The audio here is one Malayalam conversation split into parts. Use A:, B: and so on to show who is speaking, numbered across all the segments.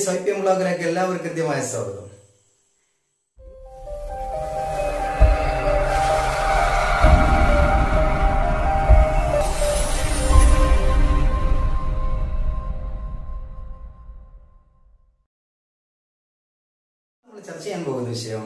A: സ്വൈപ്യം വ്ളോഗിലേക്ക് എല്ലാവർക്കും കൃത്യമായ സ്വാഗതം നമ്മൾ ചർച്ച ചെയ്യാൻ പോകുന്ന വിഷയം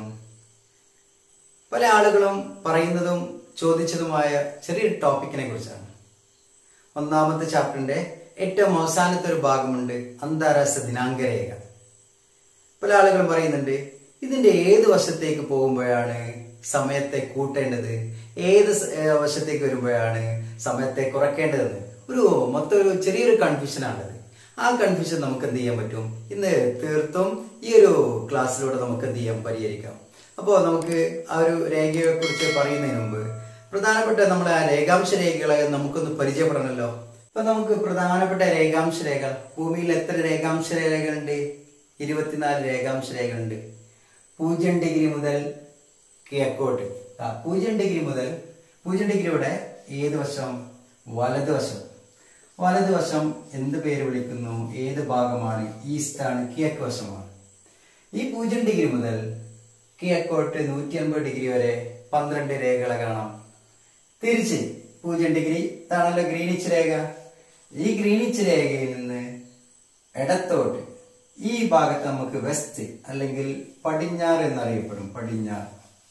A: പല ആളുകളും പറയുന്നതും ചോദിച്ചതുമായ ചെറിയൊരു ടോപ്പിക്കിനെ കുറിച്ചാണ് ഒന്നാമത്തെ ചാപ്റ്ററിന്റെ ഏറ്റവും അവസാനത്തെ ഒരു ഭാഗമുണ്ട് അന്താരാഷ്ട്ര ദിനാങ്ക രേഖ പല ആളുകളും പറയുന്നുണ്ട് ഇതിന്റെ ഏത് വശത്തേക്ക് പോകുമ്പോഴാണ് സമയത്തെ കൂട്ടേണ്ടത് ഏത് സ- ഏ, വശത്തേക്ക് വരുമ്പോഴാണ് സമയത്തെ കുറയ്ക്കേണ്ടതെന്ന് ഒരു മൊത്തം ഒരു ചെറിയൊരു കൺഫ്യൂഷനാണത് ആ കൺഫ്യൂഷൻ നമുക്ക് എന്ത് ചെയ്യാൻ പറ്റും ഇന്ന് തീർത്തും ഈ ഒരു ക്ലാസ്സിലൂടെ നമുക്ക് എന്ത് ചെയ്യാം പരിഹരിക്കാം അപ്പോൾ നമുക്ക് ആ ഒരു രേഖയെ കുറിച്ച് പറയുന്നതിന് മുമ്പ് പ്രധാനപ്പെട്ട നമ്മളെ ആ രേഖാംശ രേഖകളെ നമുക്കൊന്ന് പരിചയപ്പെടണമല്ലോ അപ്പൊ നമുക്ക് പ്രധാനപ്പെട്ട രേഖാംശ രേഖകൾ ഭൂമിയിൽ എത്ര രേഖാംശ രേഖകളുണ്ട് ഇരുപത്തിനാല് രേഖാംശ രേഖകളുണ്ട് പൂജ്യം ഡിഗ്രി മുതൽ കിഴക്കോട്ട് ആ പൂജ്യം ഡിഗ്രി മുതൽ പൂജ്യം ഡിഗ്രിയുടെ ഏത് വശം വലതുവശം വലതുവശം എന്ത് പേര് വിളിക്കുന്നു ഏത് ഭാഗമാണ് ഈസ്റ്റ് ആണ് കിഴക്ക് വശമാണ് ഈ പൂജ്യം ഡിഗ്രി മുതൽ കിഴക്കോട്ട് നൂറ്റി അൻപത് ഡിഗ്രി വരെ പന്ത്രണ്ട് രേഖകളെ കാണാം തിരിച്ച് പൂജ്യം ഡിഗ്രി ഇതാണല്ലോ ഗ്രീനിച്ച് രേഖ ഈ ഗ്രീനിച്ച് രേഖയിൽ നിന്ന് ഇടത്തോട്ട് ഈ ഭാഗത്ത് നമുക്ക് വെസ്റ്റ് അല്ലെങ്കിൽ പടിഞ്ഞാറ് എന്നറിയപ്പെടും പടിഞ്ഞാറ്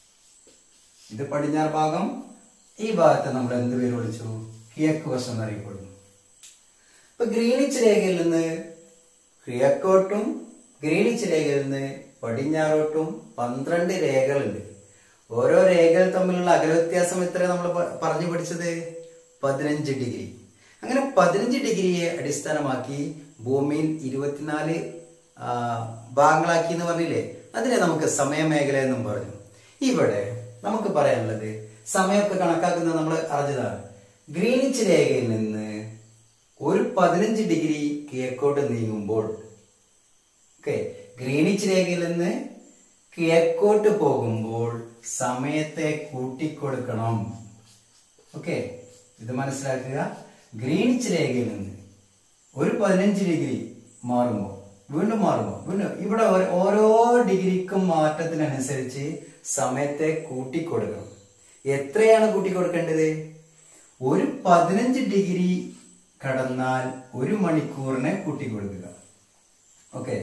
A: ഇത് പടിഞ്ഞാറ് ഭാഗം ഈ ഭാഗത്ത് നമ്മൾ എന്ത് പേര് വിളിച്ചു കിഴക്ക് വശം എന്നറിയപ്പെടുന്നു ഇപ്പൊ ഗ്രീനിച്ച് രേഖയിൽ നിന്ന് കിഴക്കോട്ടും ഗ്രീനിച്ച് രേഖയിൽ നിന്ന് പടിഞ്ഞാറോട്ടും പന്ത്രണ്ട് രേഖകളുണ്ട് ഓരോ രേഖകൾ തമ്മിലുള്ള അകലവ്യത്യാസം എത്ര നമ്മൾ പ- പറഞ്ഞു പഠിച്ചത് പതിനഞ്ച് ഡിഗ്രി അങ്ങനെ പതിനഞ്ച് ഡിഗ്രിയെ അടിസ്ഥാനമാക്കി ഭൂമിയിൽ ഇരുപത്തിനാല് ആ, ഭാഗങ്ങളാക്കി എന്ന് പറഞ്ഞില്ലേ അതിനെ നമുക്ക് സമയമേഖല എന്നും പറഞ്ഞു ഇവിടെ നമുക്ക് പറയാനുള്ളത് സമയമൊക്കെ കണക്കാക്കുന്നത് നമ്മൾ അറിഞ്ഞതാണ് ഗ്രീനിച്ച് രേഖയിൽ നിന്ന് ഒരു പതിനഞ്ച് ഡിഗ്രി കിഴക്കോട്ട് നീങ്ങുമ്പോൾ ഓക്കെ ഗ്രീനിച്ച് രേഖയിൽ നിന്ന് കിഴക്കോട്ട് പോകുമ്പോൾ സമയത്തെ കൂട്ടിക്കൊടുക്കണം ഓക്കെ ഇത് മനസ്സിലാക്കുക ഗ്രീനിച്ച് രേഖയിൽ നിന്ന് ഒരു പതിനഞ്ച് ഡിഗ്രി മാറുമ്പോൾ വീണ്ടും മാറുമ്പോൾ വീണ്ടും ഇവിടെ ഓരോ- ഓരോ ഡിഗ്രിക്കും മാറ്റത്തിനനുസരിച്ച് സമയത്തെ കൂട്ടിക്കൊടുക്കണം എത്രയാണ് കൂട്ടിക്കൊടുക്കേണ്ടത് ഒരു പതിനഞ്ച് ഡിഗ്രി കടന്നാൽ ഒരു മണിക്കൂറിനെ കൂട്ടിക്കൊടുക്കുക ഓക്കെ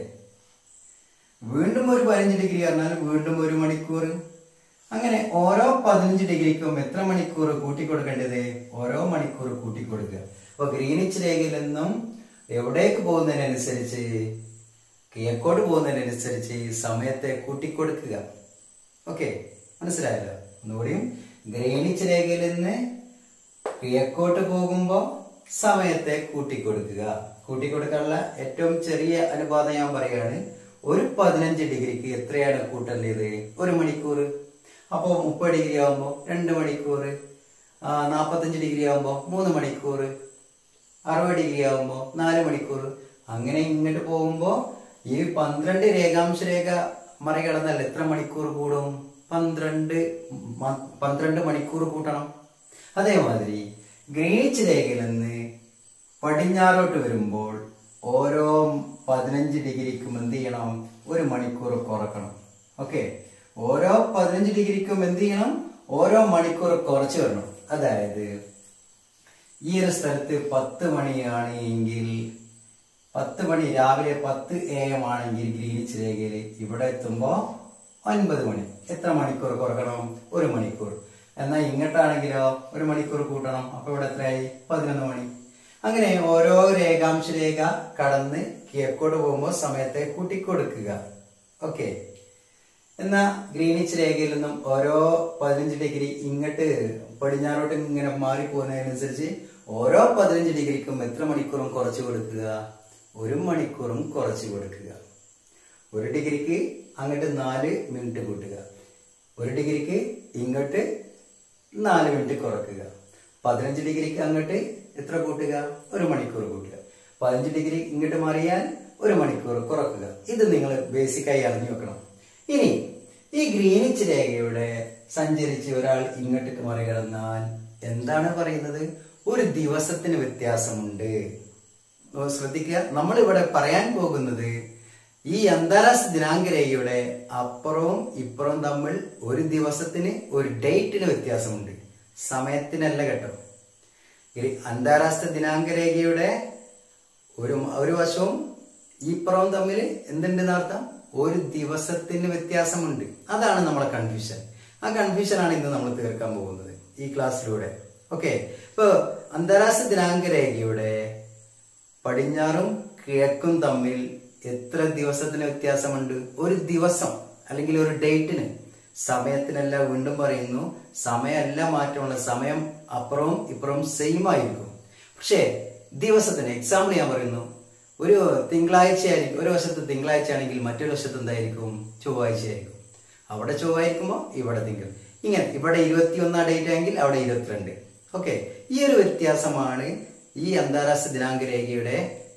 A: വീണ്ടും ഒരു പതിനഞ്ച് ഡിഗ്രി പറഞ്ഞാൽ വീണ്ടും ഒരു മണിക്കൂർ അങ്ങനെ ഓരോ പതിനഞ്ച് ഡിഗ്രിക്കും എത്ര മണിക്കൂർ കൂട്ടിക്കൊടുക്കേണ്ടത് ഓരോ മണിക്കൂർ കൂട്ടിക്കൊടുക്കുക അപ്പൊ ഗ്രീനിച്ച് രേഖയിൽ നിന്നും എവിടേക്ക് പോകുന്നതിനനുസരിച്ച് കിഴക്കോട്ട് പോകുന്നതിനനുസരിച്ച് സമയത്തെ കൂട്ടിക്കൊടുക്കുക ഓക്കെ മനസ്സിലായല്ലോ ഒന്നുകൂടിയും ഗ്രീനിച്ച് രേഖയിൽ നിന്ന് കിഴക്കോട്ട് പോകുമ്പോ സമയത്തെ കൂട്ടിക്കൊടുക്കുക കൂട്ടിക്കൊടുക്കാനുള്ള ഏറ്റവും ചെറിയ അനുപാതം ഞാൻ പറയുകയാണ് ഒരു പതിനഞ്ച് ഡിഗ്രിക്ക് എത്രയാണ് കൂട്ടേണ്ടത് ഒരു മണിക്കൂർ അപ്പോൾ മുപ്പത് ഡിഗ്രി ആകുമ്പോൾ രണ്ട് മണിക്കൂർ ആ, നാപ്പത്തഞ്ച് ഡിഗ്രി ആകുമ്പോൾ മൂന്ന് മണിക്കൂർ അറുപത് ഡിഗ്രി ആകുമ്പോൾ നാല് മണിക്കൂർ അങ്ങനെ ഇങ്ങോട്ട് പോകുമ്പോൾ ഈ പന്ത്രണ്ട് രേഖാംശ രേഖ മറികടന്നാൽ എത്ര മണിക്കൂർ കൂടും പന്ത്രണ്ട് മ- പന്ത്രണ്ട് മണിക്കൂർ കൂട്ടണം അതേമാതിരി ഗ്രീനിച്ച് രേഖയിൽ നിന്ന് പടിഞ്ഞാറോട്ട് വരുമ്പോൾ ഓരോ പതിനഞ്ച് ഡിഗ്രിക്കും എന്ത് ചെയ്യണം ഒരു മണിക്കൂർ കുറക്കണം ഓക്കെ ഓരോ പതിനഞ്ച് ഡിഗ്രിക്കും എന്ത് ചെയ്യണം ഓരോ മണിക്കൂർ കുറച്ച് വരണം അതായത് ഈ ഒരു സ്ഥലത്ത് പത്ത് മണിയാണ് എങ്കിൽ പത്ത് മണി രാവിലെ പത്ത് എ എം ആണെങ്കിൽ ഗ്രീനിച്ച് രേഖയിൽ ഇവിടെ എത്തുമ്പോ ഒൻപത് മണി എത്ര മണിക്കൂർ കുറക്കണം ഒരു മണിക്കൂർ എന്നാൽ ഇങ്ങോട്ടാണെങ്കിലോ ഒരു മണിക്കൂർ കൂട്ടണം അപ്പൊ ഇവിടെ എത്രയായി പതിനൊന്ന് മണി അങ്ങനെ ഓരോ രേഖാംശ രേഖ കടന്ന് കിഴക്കോട്ട് പോകുമ്പോൾ സമയത്തെ കൂട്ടിക്കൊടുക്കുക ഓക്കെ എന്നാ ഗ്രീനിച്ച് രേഖയിൽ നിന്നും ഓരോ പതിനഞ്ച് ഡിഗ്രി ഇങ്ങോട്ട് പടിഞ്ഞാറോട്ട് ഇങ്ങനെ മാറി പോകുന്നതിനനുസരിച്ച് ഓരോ പതിനഞ്ച് ഡിഗ്രിക്കും എത്ര മണിക്കൂറും കുറച്ച് കൊടുക്കുക ഒരു മണിക്കൂറും കുറച്ച് കൊടുക്കുക ഒരു ഡിഗ്രിക്ക് അങ്ങോട്ട് നാല് മിനിറ്റ് കൂട്ടുക ഒരു ഡിഗ്രിക്ക് ഇങ്ങോട്ട് നാല് മിനിറ്റ് കുറക്കുക പതിനഞ്ച് ഡിഗ്രിക്ക് അങ്ങോട്ട് എത്ര കൂട്ടുക ഒരു മണിക്കൂർ കൂട്ടുക പതിനഞ്ച് ഡിഗ്രി ഇങ്ങോട്ട് മാറിയാൽ ഒരു മണിക്കൂർ കുറക്കുക ഇത് നിങ്ങൾ ബേസിക്കായി അറിഞ്ഞു വെക്കണം ഇനി ഈ ഗ്രീനിച്ച് രേഖയുടെ സഞ്ചരിച്ച് ഒരാൾ ഇങ്ങോട്ടേക്ക് മറികടന്നാൽ എന്താണ് പറയുന്നത് ഒരു ദിവസത്തിന് വ്യത്യാസമുണ്ട് ഓ, ശ്രദ്ധിക്കുക നമ്മൾ ഇവിടെ പറയാൻ പോകുന്നത് ഈ അന്താരാഷ്ട്ര ദിനാങ്ക രേഖയുടെ അപ്പുറവും ഇപ്പുറവും തമ്മിൽ ഒരു ദിവസത്തിന് ഒരു ഡേറ്റിന് വ്യത്യാസമുണ്ട് സമയത്തിനല്ല കേട്ടോ ഈ അന്താരാഷ്ട്ര ദിനാങ്ക രേഖയുടെ ഒരു ഒരു വശവും ഈ പുറവും തമ്മിൽ എന്തുണ്ട് അർത്ഥം ഒരു ദിവസത്തിന് വ്യത്യാസമുണ്ട് അതാണ് നമ്മളെ കൺഫ്യൂഷൻ ആ കൺഫ്യൂഷൻ ആണ് ഇന്ന് നമ്മൾ തീർക്കാൻ പോകുന്നത് ഈ ക്ലാസ്സിലൂടെ ഓക്കെ ഇപ്പൊ അന്താരാഷ്ട്ര ദിനാങ്ക രേഖയുടെ പടിഞ്ഞാറും കിഴക്കും തമ്മിൽ എത്ര ദിവസത്തിന് വ്യത്യാസമുണ്ട് ഒരു ദിവസം അല്ലെങ്കിൽ ഒരു ഡേറ്റിന് സമയത്തിനല്ല വീണ്ടും പറയുന്നു സമയമല്ല മാറ്റമുള്ള സമയം അപ്പുറവും ഇപ്പുറവും സെയിം ആയിരിക്കും പക്ഷേ ദിവസത്തിന് എക്സാമ്പിൾ ഞാൻ പറയുന്നു ഒരു തിങ്കളാഴ്ച ആയിരിക്കും ഒരു വശത്ത് തിങ്കളാഴ്ച ആണെങ്കിൽ മറ്റൊരു വശത്ത് എന്തായിരിക്കും ചൊവ്വാഴ്ച ആയിരിക്കും അവിടെ ചൊവ്വായിരിക്കുമ്പോൾ ഇവിടെ തിങ്കൾ ഇങ്ങനെ ഇവിടെ ഇരുപത്തി ഒന്നാം ഡേറ്റ് ആണെങ്കിൽ അവിടെ ഇരുപത്തിരണ്ട് ഓക്കെ ഈ ഒരു വ്യത്യാസമാണ് ഈ അന്താരാഷ്ട്ര ദിനാങ്ക രേഖയുടെ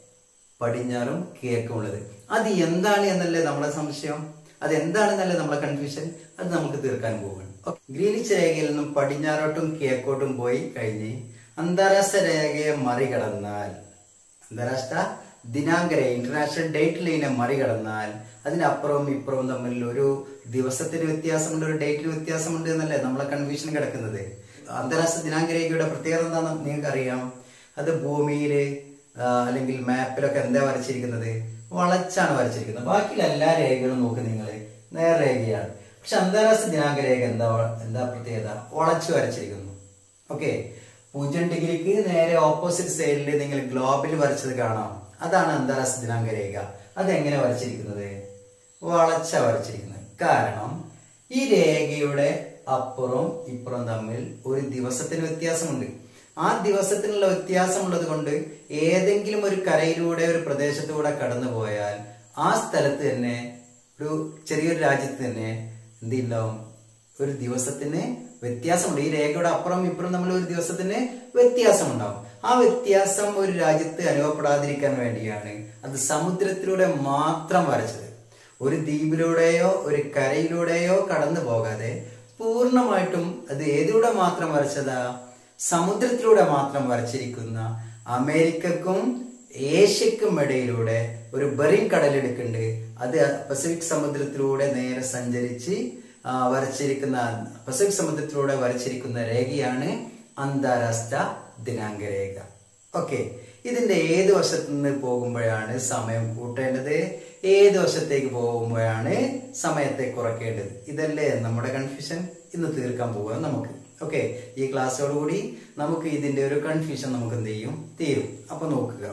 A: പടിഞ്ഞാറും കിഴക്കും ഉള്ളത് അത് എന്താണ് എന്നല്ലേ നമ്മളെ സംശയം അത് എന്താണെന്നല്ലേ നമ്മളെ കൺഫ്യൂഷൻ അത് നമുക്ക് തീർക്കാൻ പോവുകയാണ് ഗ്രീനിച്ച് രേഖയിൽ നിന്നും പടിഞ്ഞാറോട്ടും കിഴക്കോട്ടും പോയി കഴിഞ്ഞ് അന്താരാഷ്ട്ര രേഖയെ മറികടന്നാൽ അന്താരാഷ്ട്ര ദിനാങ്ക രേഖ ഇന്റർനാഷണൽ ഡേറ്റ് ലൈനെ മറികടന്നാൽ അതിനപ്പുറവും ഇപ്പുറവും തമ്മിൽ ഒരു ദിവസത്തിന് വ്യത്യാസമുണ്ട് ഒരു ഡേറ്റിന് വ്യത്യാസമുണ്ട് എന്നല്ലേ നമ്മളെ കൺഫ്യൂഷൻ കിടക്കുന്നത് അന്താരാഷ്ട്ര ദിനാങ്ക രേഖയുടെ പ്രത്യേകത എന്താണെന്ന് നിങ്ങൾക്ക് അറിയാം അത് ഭൂമിയിൽ അല്ലെങ്കിൽ മാപ്പിലൊക്കെ എന്താ വരച്ചിരിക്കുന്നത് വളച്ചാണ് വരച്ചിരിക്കുന്നത് ബാക്കിയുള്ള എല്ലാ രേഖകളും നോക്ക് നിങ്ങൾ നേർരേഖയാണ് പക്ഷെ അന്താരാഷ്ട്ര ദിനാങ്ക രേഖ എന്താ എന്താ പ്രത്യേകത വളച്ചു വരച്ചിരിക്കുന്നു ഓക്കെ പൂജ്യം ഡിഗ്രിക്ക് നേരെ ഓപ്പോസിറ്റ് സൈഡിൽ നിങ്ങൾ ഗ്ലോബിൽ വരച്ചത് കാണാം അതാണ് അന്താരാഷ്ട്ര ദിനാങ്ക രേഖ അതെങ്ങനെ വരച്ചിരിക്കുന്നത് വളച്ച വരച്ചിരിക്കുന്നത് കാരണം ഈ രേഖയുടെ അപ്പുറവും ഇപ്പുറവും തമ്മിൽ ഒരു ദിവസത്തിന് വ്യത്യാസമുണ്ട് ആ ദിവസത്തിനുള്ള വ്യത്യാസമുള്ളത് കൊണ്ട് ഏതെങ്കിലും ഒരു കരയിലൂടെ ഒരു പ്രദേശത്തൂടെ കടന്നു പോയാൽ ആ സ്ഥലത്ത് തന്നെ ഒരു ചെറിയൊരു രാജ്യത്ത് തന്നെ എന്തുണ്ടാവും ഒരു ദിവസത്തിന് വ്യത്യാസമുണ്ട് ഈ രേഖയുടെ അപ്പുറം ഇപ്പുറം നമ്മൾ ഒരു ദിവസത്തിന് വ്യത്യാസമുണ്ടാവും ആ വ്യത്യാസം ഒരു രാജ്യത്ത് അനുഭവപ്പെടാതിരിക്കാൻ വേണ്ടിയാണ് അത് സമുദ്രത്തിലൂടെ മാത്രം വരച്ചത് ഒരു ദ്വീപിലൂടെയോ ഒരു കരയിലൂടെയോ കടന്നു പോകാതെ പൂർണ്ണമായിട്ടും അത് ഏതിലൂടെ മാത്രം വരച്ചതാ സമുദ്രത്തിലൂടെ മാത്രം വരച്ചിരിക്കുന്ന അമേരിക്കക്കും ഏഷ്യക്കും ഇടയിലൂടെ ഒരു ബെറിംഗ് കടലെടുക്കുന്നുണ്ട് അത് പസഫിക് സമുദ്രത്തിലൂടെ നേരെ സഞ്ചരിച്ച് വരച്ചിരിക്കുന്ന പസഫിക് സമുദ്രത്തിലൂടെ വരച്ചിരിക്കുന്ന രേഖയാണ് അന്താരാഷ്ട്ര ദിനാങ്ക രേഖ ഓക്കെ ഇതിന്റെ ഏത് വശത്ത് നിന്ന് പോകുമ്പോഴാണ് സമയം കൂട്ടേണ്ടത് ഏത് വശത്തേക്ക് പോകുമ്പോഴാണ് സമയത്തെ കുറയ്ക്കേണ്ടത് ഇതല്ലേ നമ്മുടെ കൺഫ്യൂഷൻ ഇന്ന് തീർക്കാൻ പോവുക നമുക്ക് ഓക്കെ ഈ ക്ലാസ്സോടുകൂടി നമുക്ക് ഇതിന്റെ ഒരു കൺഫ്യൂഷൻ നമുക്ക് എന്ത് ചെയ്യും തീരും അപ്പൊ നോക്കുക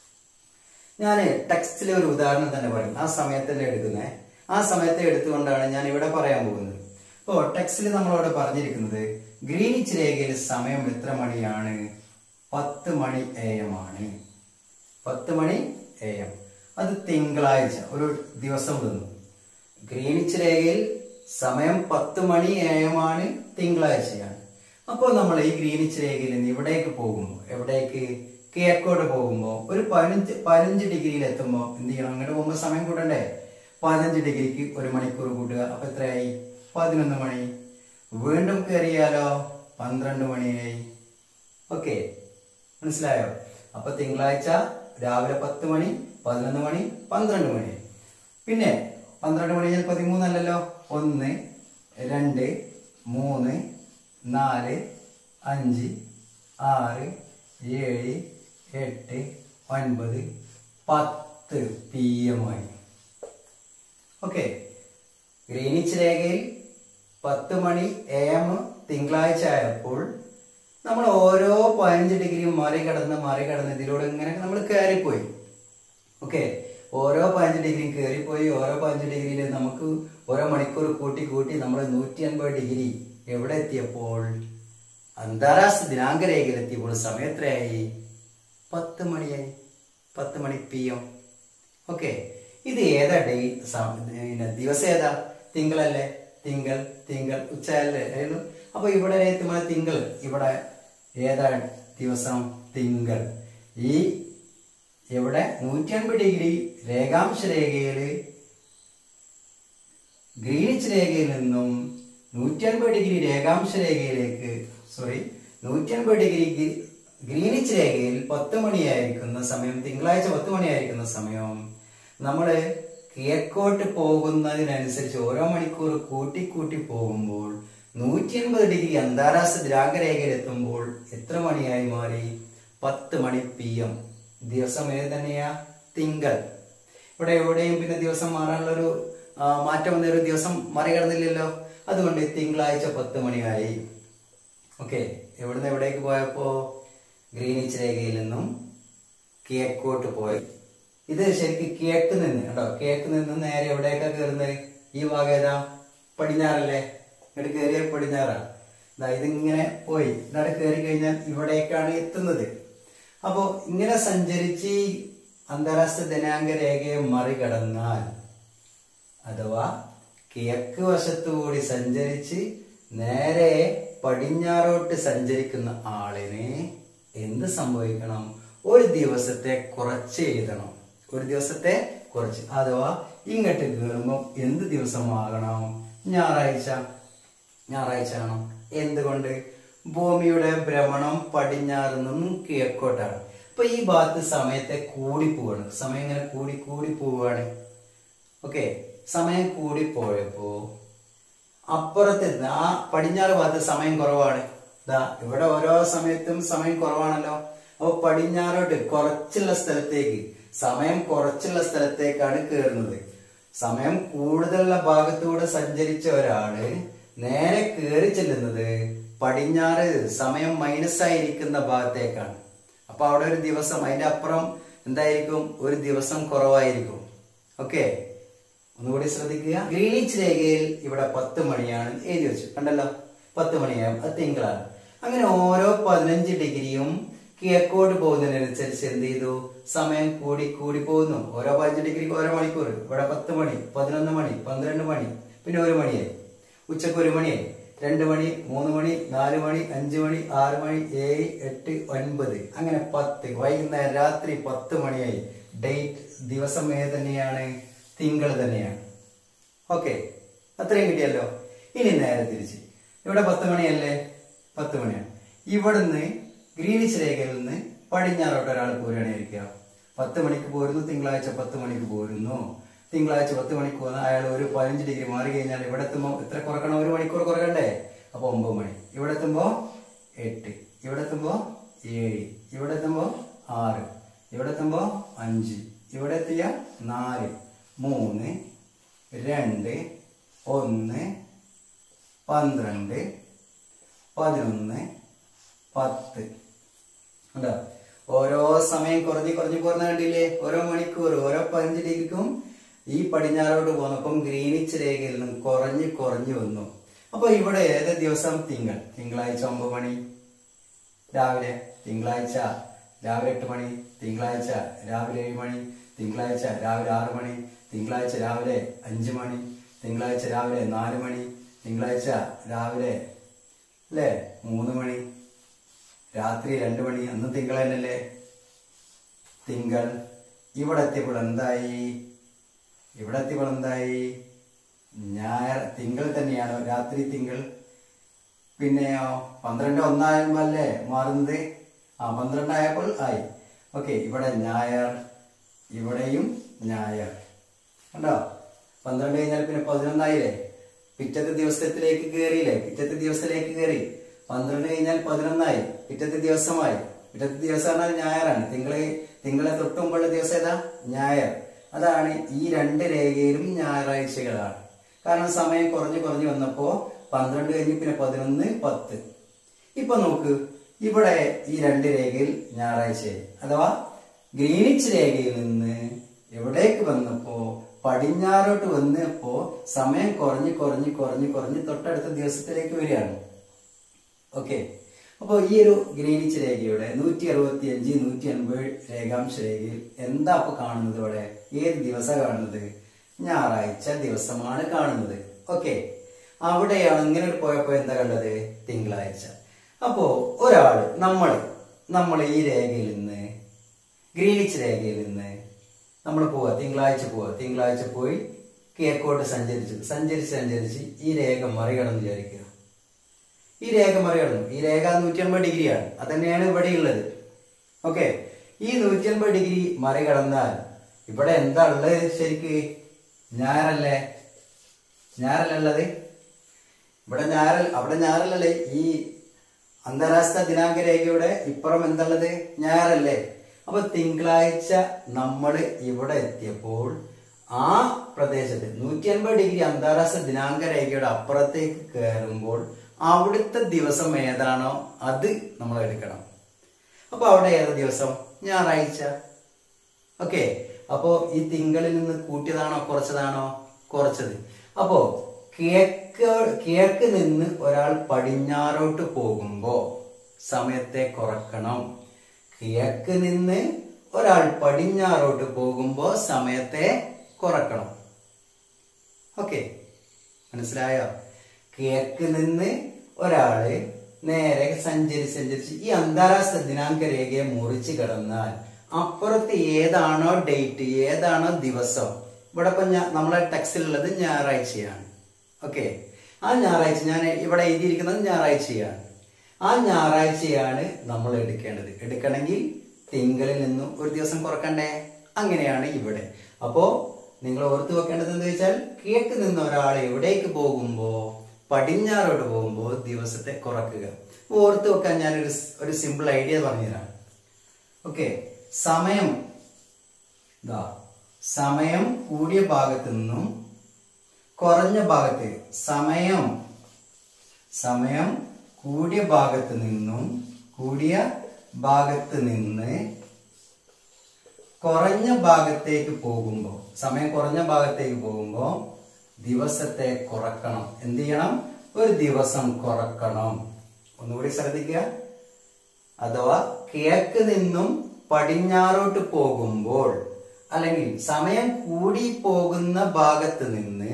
A: ഞാൻ ടെക്സ്റ്റിലെ ഒരു ഉദാഹരണം തന്നെ പറയും ആ സമയത്തല്ലേ എടുക്കുന്നത് ആ സമയത്തെ എടുത്തുകൊണ്ടാണ് ഞാൻ ഇവിടെ പറയാൻ പോകുന്നത് ഇപ്പോ ടെക്സ്റ്റിൽ നമ്മളവിടെ പറഞ്ഞിരിക്കുന്നത് ഗ്രീനിച്ച് രേഖയിൽ സമയം എത്ര മണിയാണ് പത്ത് മണി എ എം ആണ് പത്ത് മണി എ എം അത് തിങ്കളാഴ്ച ഒരു ദിവസം തന്നു ഗ്രീനിച്ച് രേഖയിൽ സമയം പത്ത് മണി എ എം ആണ് തിങ്കളാഴ്ചയാണ് അപ്പോൾ നമ്മൾ ഈ ഗ്രീനിച്ച് രേഖയിൽ നിന്ന് ഇവിടേക്ക് പോകുമ്പോൾ എവിടേക്ക് കിഴക്കോട്ട് പോകുമ്പോൾ ഒരു പതിനഞ്ച് പതിനഞ്ച് ഡിഗ്രിയിൽ എത്തുമ്പോൾ എന്ത് ചെയ്യണം അങ്ങോട്ട് പോകുമ്പോൾ സമയം കൂട്ടണ്ടേ പതിനഞ്ച് ഡിഗ്രിക്ക് ഒരു മണിക്കൂർ കൂട്ടുക അപ്പൊ എത്രയായി പതിനൊന്ന് മണി വീണ്ടും കയറിയാലോ പന്ത്രണ്ട് മണിയായി ഓക്കെ മനസ്സിലായോ അപ്പൊ തിങ്കളാഴ്ച രാവിലെ പത്ത് മണി പതിനൊന്ന് മണി പന്ത്രണ്ട് മണി പിന്നെ പന്ത്രണ്ട് മണി കഴിഞ്ഞാൽ പതിമൂന്നല്ലല്ലോ ഒന്ന് രണ്ട് മൂന്ന് നാല് അഞ്ച് ആറ് ഏഴ് എട്ട് ഒൻപത് പത്ത് പി എം ആയി ഓക്കെ ഗ്രീനിച്ച് രേഖയിൽ പത്ത് മണി എ എം തിങ്കളാഴ്ച ആയപ്പോൾ നമ്മൾ ഓരോ പതിനഞ്ച് ഡിഗ്രിയും മറികടന്ന് മറികടന്ന് ഇതിലൂടെ ഇങ്ങനെ നമ്മൾ കയറിപ്പോയി ഓക്കെ ഓരോ പതിനഞ്ച് ഡിഗ്രിയും കയറിപ്പോയി ഓരോ പതിനഞ്ച് ഡിഗ്രിയിൽ നമുക്ക് ഓരോ മണിക്കൂർ കൂട്ടി കൂട്ടി നമ്മൾ നൂറ്റി അൻപത് ഡിഗ്രി എവിടെ എത്തിയപ്പോൾ അന്താരാഷ്ട്ര ദിനാങ്ക രേഖയിൽ എത്തിയപ്പോൾ സമയം എത്രയായി പത്ത് മണിയായി പത്ത് മണി പി എം ഓക്കെ ഇത് ഏതാ ഡേ പിന്നെ ദിവസം ഏതാ തിങ്കളല്ലേ തിങ്കൾ തിങ്കൾ ഉച്ചയല്ലേ ആയിരുന്നു അപ്പൊ ഇവിടെ എത്തുമ്പോൾ തിങ്കൾ ഇവിടെ ഏതാ ദിവസം തിങ്കൾ ഈ ഇവിടെ നൂറ്റി അൻപത് ഡിഗ്രി രേഖാംശ രേഖയില് ഗ്രീനിച്ച് രേഖയിൽ നിന്നും നൂറ്റി അൻപത് ഡിഗ്രി രേഖാംശ രേഖയിലേക്ക് സോറി നൂറ്റി അൻപത് ഡിഗ്രി ഗി- ഗ്രീനിച്ച് രേഖയിൽ പത്ത് മണിയായിരിക്കുന്ന സമയം തിങ്കളാഴ്ച പത്ത് മണിയായിരിക്കുന്ന സമയം നമ്മള് കിഴക്കോട്ട് പോകുന്നതിനനുസരിച്ച് ഓരോ മണിക്കൂർ കൂട്ടി കൂട്ടി പോകുമ്പോൾ നൂറ്റി എൺപത് ഡിഗ്രി അന്താരാഷ്ട്ര ദ്രാഗരേഖയിൽ എത്തുമ്പോൾ എത്ര മണിയായി മാറി പത്ത് മണി പി എം ദിവസം ഏത് തന്നെയാ തിങ്കൾ ഇവിടെ എവിടെയും പിന്നെ ദിവസം മാറാനുള്ള ഒരു ആ, മാറ്റം വന്ന ഒരു ദിവസം മറികടന്നില്ലല്ലോ അതുകൊണ്ട് തിങ്കളാഴ്ച പത്ത് മണിയായി ഓക്കെ എവിടുന്ന് എവിടേക്ക് പോയപ്പോ ഗ്രീനിച്ച് രേഖയിൽ നിന്നും കിഴക്കോട്ട് പോയി ഇത് ശരിക്കും കിഴക്ക് നിന്ന് കേട്ടോ കിഴക്ക് നിന്ന് നേരെ എവിടേക്കാ കയറുന്നത് ഈ ഭാഗം ഏതാ പടിഞ്ഞാറല്ലേ ഇങ്ങോട്ട് കയറിയ പടിഞ്ഞാറാ ദാ ഇതിങ്ങനെ പോയി ഇവിടെ കയറി കഴിഞ്ഞാൽ ഇവിടേക്കാണ് എത്തുന്നത് അപ്പോ ഇങ്ങനെ സഞ്ചരിച്ച് ഈ അന്താരാഷ്ട്ര ദിനാങ്ക രേഖയെ മറികടന്നാൽ അഥവാ കിഴക്ക് വശത്തുകൂടി സഞ്ചരിച്ച് നേരെ പടിഞ്ഞാറോട്ട് സഞ്ചരിക്കുന്ന ആളിന് എന്ത് സംഭവിക്കണം ഒരു ദിവസത്തെ കുറച്ച് എഴുതണം ഒരു ദിവസത്തെ കുറച്ച് അഥവാ ഇങ്ങോട്ട് കയറുമ്പോൾ എന്ത് ദിവസമാകണം ഞായറാഴ്ച ഞായറാഴ്ച ആണോ എന്തുകൊണ്ട് ഭൂമിയുടെ ഭ്രമണം പടിഞ്ഞാറ് നിന്നും കിഴക്കോട്ടാണ് അപ്പൊ ഈ ഭാഗത്ത് സമയത്തെ കൂടി പോവാണ് സമയം ഇങ്ങനെ കൂടി കൂടി പോവുകയാണ് ഓക്കെ സമയം കൂടി പോയപ്പോ അപ്പുറത്ത് നിന്ന് ആ പടിഞ്ഞാറ് ഭാഗത്ത് സമയം കുറവാണ് ദാ ഇവിടെ ഓരോ സമയത്തും സമയം കുറവാണല്ലോ അപ്പൊ പടിഞ്ഞാറോട്ട് കുറച്ചുള്ള സ്ഥലത്തേക്ക് സമയം കുറച്ചുള്ള സ്ഥലത്തേക്കാണ് കയറുന്നത് സമയം കൂടുതലുള്ള ഭാഗത്തൂടെ സഞ്ചരിച്ച ഒരാള് നേരെ കയറി ചെല്ലുന്നത് പടിഞ്ഞാറ് സമയം മൈനസ് ആയിരിക്കുന്ന ഭാഗത്തേക്കാണ് അപ്പൊ അവിടെ ഒരു ദിവസം അതിന്റെ അപ്പുറം എന്തായിരിക്കും ഒരു ദിവസം കുറവായിരിക്കും ഓക്കെ ഒന്നുകൂടി ശ്രദ്ധിക്കുക ഗ്രീനിച്ച് രേഖയിൽ ഇവിടെ പത്ത് മണിയാണ് എഴുതി വെച്ചു കണ്ടല്ലോ പത്ത് മണിയാകും അത് തിങ്കളാണ് അങ്ങനെ ഓരോ പതിനഞ്ച് ഡിഗ്രിയും കിഴക്കോട്ട് പോകുന്നതിനനുസരിച്ച് എന്ത് ചെയ്തു സമയം കൂടി കൂടി പോകുന്നു ഓരോ പതിനഞ്ച് ഡിഗ്രിക്ക് ഓരോ മണിക്കൂർ ഇവിടെ പത്ത് മണി പതിനൊന്ന് മണി പന്ത്രണ്ട് മണി പിന്നെ ഒരു മണിയായി ഉച്ചക്ക് ഒരു മണിയായി രണ്ട് മണി മൂന്ന് മണി നാല് മണി അഞ്ച് മണി ആറ് മണി ഏഴ് എട്ട് ഒൻപത് അങ്ങനെ പത്ത് വൈകുന്നേരം രാത്രി പത്ത് മണിയായി ഡേറ്റ് ദിവസം ഏത് തന്നെയാണ് തിങ്കൾ തന്നെയാണ് ഓക്കെ അത്രയും കിട്ടിയല്ലോ ഇനി നേരെ തിരിച്ച് ഇവിടെ പത്ത് മണിയല്ലേ പത്ത് മണിയാണ് ഇവിടുന്ന് ഗ്രീനിച്ച് രേഖയിൽ നിന്ന് പടിഞ്ഞാറോട്ട് ഒരാൾ പോരുകയാണിരിക്കുക പത്ത് മണിക്ക് പോരുന്നു തിങ്കളാഴ്ച പത്ത് മണിക്ക് പോരുന്നു തിങ്കളാഴ്ച പത്ത് മണിക്ക് പോകുന്ന അയാൾ ഒരു പതിനഞ്ച് ഡിഗ്രി മാറി കഴിഞ്ഞാൽ ഇവിടെ എത്തുമ്പോൾ എത്ര കുറക്കണം ഒരു മണിക്കൂർ കുറക്കണ്ടേ അപ്പൊ ഒമ്പത് മണി ഇവിടെ എത്തുമ്പോ എട്ട് ഇവിടെ എത്തുമ്പോ ഏഴ് ഇവിടെ എത്തുമ്പോ ആറ് ഇവിടെ എത്തുമ്പോ അഞ്ച് ഇവിടെ എത്തിയ നാല് മൂന്ന് രണ്ട് ഒന്ന് പന്ത്രണ്ട് പതിനൊന്ന് പത്ത് ഉണ്ടോ ഓരോ സമയം കുറഞ്ഞ് കുറഞ്ഞ് കുറഞ്ഞ കണ്ടില്ലേ ഓരോ മണിക്കൂർ ഓരോ പതിനഞ്ച് ഡിഗ്രിക്കും ഈ പടിഞ്ഞാറോട്ട് പോന്നപ്പം ഗ്രീനിച്ച് രേഖയിൽ നിന്നും കുറഞ്ഞ് കുറഞ്ഞു വന്നു അപ്പൊ ഇവിടെ ഏത് ദിവസം തിങ്കൾ തിങ്കളാഴ്ച ഒമ്പത് മണി രാവിലെ തിങ്കളാഴ്ച രാവിലെ എട്ട് മണി തിങ്കളാഴ്ച രാവിലെ ഏഴ് മണി തിങ്കളാഴ്ച രാവിലെ ആറ് മണി തിങ്കളാഴ്ച രാവിലെ അഞ്ച് മണി തിങ്കളാഴ്ച രാവിലെ നാല് മണി തിങ്കളാഴ്ച രാവിലെ അല്ലേ മൂന്ന് മണി രാത്രി രണ്ടു മണി അന്ന് തിങ്കൾ തന്നെയല്ലേ തിങ്കൾ ഇവിടെ എത്തിയപ്പോൾ എന്തായി ഇവിടെ എത്തിയപ്പോൾ എന്തായി ഞായർ തിങ്കൾ തന്നെയാണോ രാത്രി തിങ്കൾ പിന്നെയോ പന്ത്രണ്ട് ഒന്നായപ്പോൾ അല്ലേ മാറുന്നത് ആ പന്ത്രണ്ടായപ്പോൾ ആയി ഓക്കെ ഇവിടെ ഞായർ ഇവിടെയും ഞായർ കണ്ടോ പന്ത്രണ്ട് കഴിഞ്ഞാൽ പിന്നെ പതിനൊന്നായില്ലേ പിറ്റത്തെ ദിവസത്തിലേക്ക് കയറിയില്ലേ പിറ്റത്തെ ദിവസത്തിലേക്ക് കയറി പന്ത്രണ്ട് കഴിഞ്ഞാൽ പതിനൊന്നായി പിറ്റത്തെ ദിവസമായി പിറ്റത്തെ ദിവസം പറഞ്ഞാൽ ഞായറാണ് തിങ്കളെ തിങ്കളെ തൊട്ടുമുമ്പുള്ള ദിവസം ഏതാ ഞായർ അതാണ് ഈ രണ്ട് രേഖയിലും ഞായറാഴ്ചകളാണ് കാരണം സമയം കുറഞ്ഞു കുറഞ്ഞു വന്നപ്പോ പന്ത്രണ്ട് കഴിഞ്ഞ് പിന്നെ പതിനൊന്ന് പത്ത് ഇപ്പൊ നോക്ക് ഇവിടെ ഈ രണ്ട് രേഖയിൽ ഞായറാഴ്ചയായി അഥവാ ഗ്രീനിച്ച് രേഖയിൽ നിന്ന് എവിടേക്ക് വന്നപ്പോ പടിഞ്ഞാറോട്ട് വന്നപ്പോ സമയം കുറഞ്ഞ് കുറഞ്ഞ് കുറഞ്ഞ് കുറഞ്ഞ് തൊട്ടടുത്ത ദിവസത്തിലേക്ക് വരികയാണ് ഓക്കെ അപ്പോൾ ഈ ഒരു ഗ്രീനിച്ച് രേഖയുടെ നൂറ്റി അറുപത്തി അഞ്ച് നൂറ്റി അൻപത് രേഖാംശ രേഖയിൽ എന്താ അപ്പൊ കാണുന്നത് ഇവിടെ ഏത് ദിവസം കാണുന്നത് ഞായറാഴ്ച ദിവസമാണ് കാണുന്നത് ഓക്കെ അവിടെയാണ് ഇങ്ങനെ പോയപ്പോ എന്താ കണ്ടത് തിങ്കളാഴ്ച അപ്പോ ഒരാള് നമ്മൾ നമ്മൾ ഈ രേഖയിൽ നിന്ന് ഗ്രീനിച്ച് രേഖയിൽ നിന്ന് നമ്മൾ പോവാ തിങ്കളാഴ്ച പോവാ തിങ്കളാഴ്ച പോയി കിഴക്കോട്ട് സഞ്ചരിച്ചു സഞ്ചരിച്ച് സഞ്ചരിച്ച് ഈ രേഖ മറികടന്ന് വിചാരിക്കുക ഈ രേഖ മറികടന്നു ഈ രേഖ നൂറ്റി അൻപത് ഡിഗ്രിയാണ് അത് തന്നെയാണ് ഇവിടെ ഉള്ളത് ഓക്കെ ഈ നൂറ്റി അൻപത് ഡിഗ്രി മറികടന്നാൽ ഇവിടെ എന്താ ഉള്ളത് ശരിക്ക് ഞായറല്ലേ ഞായറല്ലേ ഉള്ളത് ഇവിടെ ഞായറൽ അവിടെ ഞായറല്ലേ ഈ അന്താരാഷ്ട്ര ദിനാങ്ക രേഖയുടെ ഇപ്പുറം എന്തുള്ളത് ഞായറല്ലേ അപ്പൊ തിങ്കളാഴ്ച നമ്മൾ ഇവിടെ എത്തിയപ്പോൾ ആ പ്രദേശത്ത് നൂറ്റി അൻപത് ഡിഗ്രി അന്താരാഷ്ട്ര ദിനാങ്ക രേഖയുടെ അപ്പുറത്തേക്ക് കയറുമ്പോൾ അവിടുത്തെ ദിവസം ഏതാണോ അത് നമ്മൾ എടുക്കണം അപ്പൊ അവിടെ ഏതാ ദിവസം ഞായറാഴ്ച ഓക്കെ അപ്പോ ഈ തിങ്കളിൽ നിന്ന് കൂട്ടിയതാണോ കുറച്ചതാണോ കുറച്ചത് അപ്പോ കിഴക്ക് കിഴക്ക് നിന്ന് ഒരാൾ പടിഞ്ഞാറോട്ട് പോകുമ്പോ സമയത്തെ കുറക്കണം കിഴക്ക് നിന്ന് ഒരാൾ പടിഞ്ഞാറോട്ട് പോകുമ്പോ സമയത്തെ കുറക്കണം ഓക്കെ മനസ്സിലായോ കിഴക്ക് നിന്ന് ഒരാള് നേരെ സഞ്ചരിച്ച് സഞ്ചരിച്ച് ഈ അന്താരാഷ്ട്ര ദിനാങ്ക രേഖയെ മുറിച്ച് കടന്നാൽ അപ്പുറത്ത് ഏതാണോ ഡേറ്റ് ഏതാണോ ദിവസം ഇവിടെ ഇപ്പൊ ഞാ- നമ്മളെ ടെക്സ്റ്റിലുള്ളത് ഞായറാഴ്ചയാണ് ഓക്കെ ആ ഞായറാഴ്ച ഞാൻ ഇവിടെ എഴുതിയിരിക്കുന്നത് ഞായറാഴ്ചയാണ് ആ ഞായറാഴ്ചയാണ് നമ്മൾ എടുക്കേണ്ടത് എടുക്കണമെങ്കിൽ തിങ്കളിൽ നിന്നും ഒരു ദിവസം കുറക്കണ്ടേ അങ്ങനെയാണ് ഇവിടെ അപ്പോ നിങ്ങൾ ഓർത്ത് വെക്കേണ്ടത് എന്താ വെച്ചാൽ കിഴക്ക് നിന്ന് ഒരാൾ എവിടേക്ക് പോകുമ്പോ പടിഞ്ഞാറോട്ട് പോകുമ്പോ ദിവസത്തെ കുറക്കുക ഓർത്ത് വെക്കാൻ ഞാനൊരു സ്- ഒരു സിമ്പിൾ ഐഡിയ പറഞ്ഞുതരാം ഓക്കെ സമയം ഇതാ സമയം കൂടിയ ഭാഗത്ത് നിന്നും കുറഞ്ഞ ഭാഗത്ത് സമയം സമയം കൂടിയ ഭാഗത്ത് നിന്നും കൂടിയ ഭാഗത്ത് നിന്ന് കുറഞ്ഞ ഭാഗത്തേക്ക് പോകുമ്പോൾ സമയം കുറഞ്ഞ ഭാഗത്തേക്ക് പോകുമ്പോൾ ദിവസത്തെ കുറക്കണം എന്ത് ചെയ്യണം ഒരു ദിവസം കുറക്കണം ഒന്നുകൂടി ശ്രദ്ധിക്കുക അഥവാ കിഴക്ക് നിന്നും പടിഞ്ഞാറോട്ട് പോകുമ്പോൾ അല്ലെങ്കിൽ സമയം കൂടി പോകുന്ന ഭാഗത്ത് നിന്ന്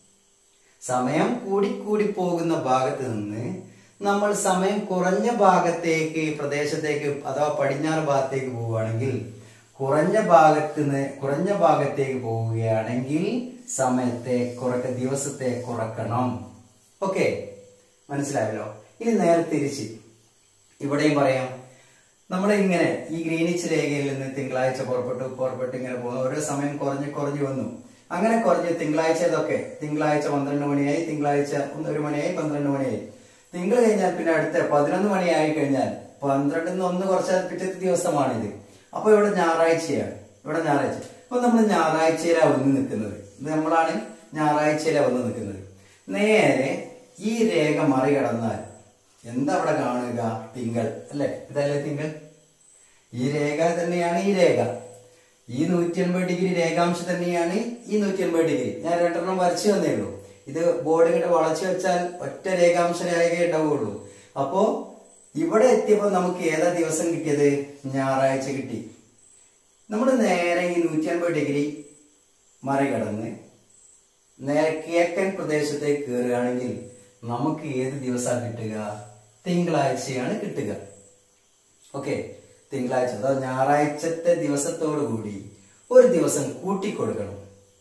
A: സമയം കൂടിക്കൂടി പോകുന്ന ഭാഗത്ത് നിന്ന് നമ്മൾ സമയം കുറഞ്ഞ ഭാഗത്തേക്ക് പ്രദേശത്തേക്ക് അഥവാ പടിഞ്ഞാറ് ഭാഗത്തേക്ക് പോവുകയാണെങ്കിൽ കുറഞ്ഞ ഭാഗത്ത് നിന്ന് കുറഞ്ഞ ഭാഗത്തേക്ക് പോവുകയാണെങ്കിൽ സമയത്തെ കുറക്ക ദിവസത്തെ കുറക്കണം ഓക്കെ മനസ്സിലായല്ലോ ഇനി നേരെ തിരിച്ച് ഇവിടെയും പറയാം നമ്മൾ ഇങ്ങനെ ഈ ഗ്രീനിച്ച് രേഖയിൽ നിന്ന് തിങ്കളാഴ്ച പുറപ്പെട്ടു പുറപ്പെട്ട് ഇങ്ങനെ പോകുന്നു ഓരോ സമയം കുറഞ്ഞ് കുറഞ്ഞു വന്നു അങ്ങനെ കുറഞ്ഞ് തിങ്കളാഴ്ച ഇതൊക്കെ തിങ്കളാഴ്ച പന്ത്രണ്ട് മണിയായി തിങ്കളാഴ്ച ഒന്ന് ഒരു മണിയായി പന്ത്രണ്ട് മണിയായി തിങ്കൾ കഴിഞ്ഞാൽ പിന്നെ അടുത്ത പതിനൊന്ന് മണിയായി കഴിഞ്ഞാൽ പന്ത്രണ്ടിൽ നിന്ന് ഒന്ന് കുറച്ചാൽ പിറ്റത്തെ ദിവസമാണിത് അപ്പൊ ഇവിടെ ഞായറാഴ്ചയാണ് ഇവിടെ ഞായറാഴ്ച അപ്പൊ നമ്മൾ ഞായറാഴ്ചയിലാണ് വന്ന് നിൽക്കുന്നത് ഇത് നമ്മളാണ് ഞായറാഴ്ചയിലാണ് വന്ന് നിൽക്കുന്നത് നേരെ ഈ രേഖ മറികടന്നാൽ എന്താ അവിടെ കാണുക തിങ്കൾ അല്ലെ ഇതല്ലേ തിങ്കൾ ഈ രേഖ തന്നെയാണ് ഈ രേഖ ഈ നൂറ്റി അൻപത് ഡിഗ്രി രേഖാംശം തന്നെയാണ് ഈ നൂറ്റി അൻപത് ഡിഗ്രി ഞാൻ രണ്ടെണ്ണം വരച്ചു തന്നേ ഉള്ളൂ ഇത് ബോർഡ് ഇങ്ങോട്ട് വളച്ചു വെച്ചാൽ ഒറ്റ രേഖാംശ രേഖ ഉണ്ടാവുള്ളൂ അപ്പോ ഇവിടെ എത്തിയപ്പോ നമുക്ക് ഏതാ ദിവസം കിട്ടിയത് ഞായറാഴ്ച കിട്ടി നമ്മൾ നേരെ ഈ നൂറ്റി അൻപത് ഡിഗ്രി മറികടന്ന് നേരെ കിഴക്കൻ പ്രദേശത്തേക്ക് കയറുകയാണെങ്കിൽ നമുക്ക് ഏത് ദിവസമാണ് കിട്ടുക തിങ്കളാഴ്ചയാണ് കിട്ടുക ഓക്കെ തിങ്കളാഴ്ച അതായത് ഞായറാഴ്ചത്തെ ദിവസത്തോടു കൂടി ഒരു ദിവസം കൂട്ടിക്കൊടുക്കണം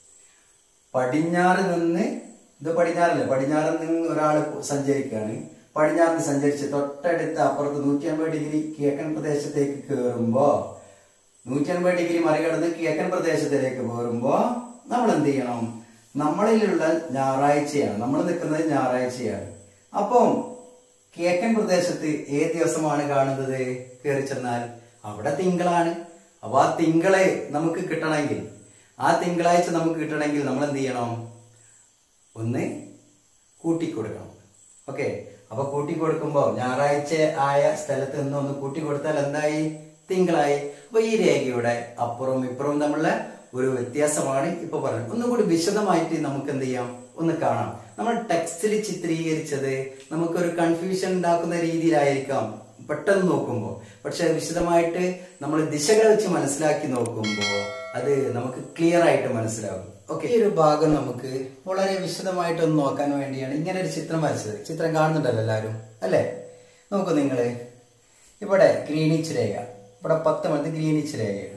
A: പടിഞ്ഞാറ് നിന്ന് ഇത് പടിഞ്ഞാറല്ലേ പടിഞ്ഞാറിൽ നിന്ന് ഒരാൾ സഞ്ചരിക്കുകയാണ് പടിഞ്ഞാറിന് സഞ്ചരിച്ച് തൊട്ടടുത്ത അപ്പുറത്ത് നൂറ്റി അൻപത് ഡിഗ്രി കിഴക്കൻ പ്രദേശത്തേക്ക് കയറുമ്പോ നൂറ്റി അൻപത് ഡിഗ്രി മറികടന്ന് കിഴക്കൻ പ്രദേശത്തിലേക്ക് കയറുമ്പോ നമ്മൾ എന്ത് ചെയ്യണം നമ്മളിലുള്ള ഞായറാഴ്ചയാണ് നമ്മൾ നിൽക്കുന്നത് ഞായറാഴ്ചയാണ് അപ്പം കിഴക്കൻ പ്രദേശത്ത് ഏത് ദിവസമാണ് കാണുന്നത് കയറി ചെന്നാൽ അവിടെ തിങ്കളാണ് അപ്പൊ ആ തിങ്കളെ നമുക്ക് കിട്ടണമെങ്കിൽ ആ തിങ്കളാഴ്ച നമുക്ക് കിട്ടണമെങ്കിൽ നമ്മൾ എന്ത് ചെയ്യണം ഒന്ന് കൂട്ടിക്കൊടുക്കണം ഓക്കെ അപ്പൊ കൂട്ടിക്കൊടുക്കുമ്പോ ഞായറാഴ്ച ആയ സ്ഥലത്ത് നിന്ന് ഒന്ന് കൂട്ടിക്കൊടുത്താൽ എന്തായി തിങ്കളായി അപ്പൊ ഈ രേഖയുടെ അപ്പുറവും ഇപ്പുറവും തമ്മിലുള്ള ഒരു വ്യത്യാസമാണ് ഇപ്പൊ പറഞ്ഞത് ഒന്നും കൂടി വിശദമായിട്ട് നമുക്ക് എന്ത് ചെയ്യാം ഒന്ന് കാണാം നമ്മൾ ടെക്സ്റ്റിൽ ചിത്രീകരിച്ചത് നമുക്കൊരു കൺഫ്യൂഷൻ ഉണ്ടാക്കുന്ന രീതിയിലായിരിക്കാം പെട്ടെന്ന് നോക്കുമ്പോൾ പക്ഷെ വിശദമായിട്ട് നമ്മൾ ദിശകൾ വെച്ച് മനസ്സിലാക്കി നോക്കുമ്പോൾ അത് നമുക്ക് ക്ലിയർ ആയിട്ട് മനസ്സിലാകും ഓക്കെ ഈ ഒരു ഭാഗം നമുക്ക് വളരെ വിശദമായിട്ട് ഒന്ന് നോക്കാൻ വേണ്ടിയാണ് ഇങ്ങനെ ഒരു ചിത്രം വരച്ചത് ചിത്രം കാണുന്നുണ്ടല്ലോ എല്ലാവരും അല്ലേ നോക്കൂ നിങ്ങള് ഇവിടെ ഗ്രീനിച്ച് രേഖ ഇവിടെ പത്ത് മണി ഗ്രീനിച്ച് രേഖയാണ്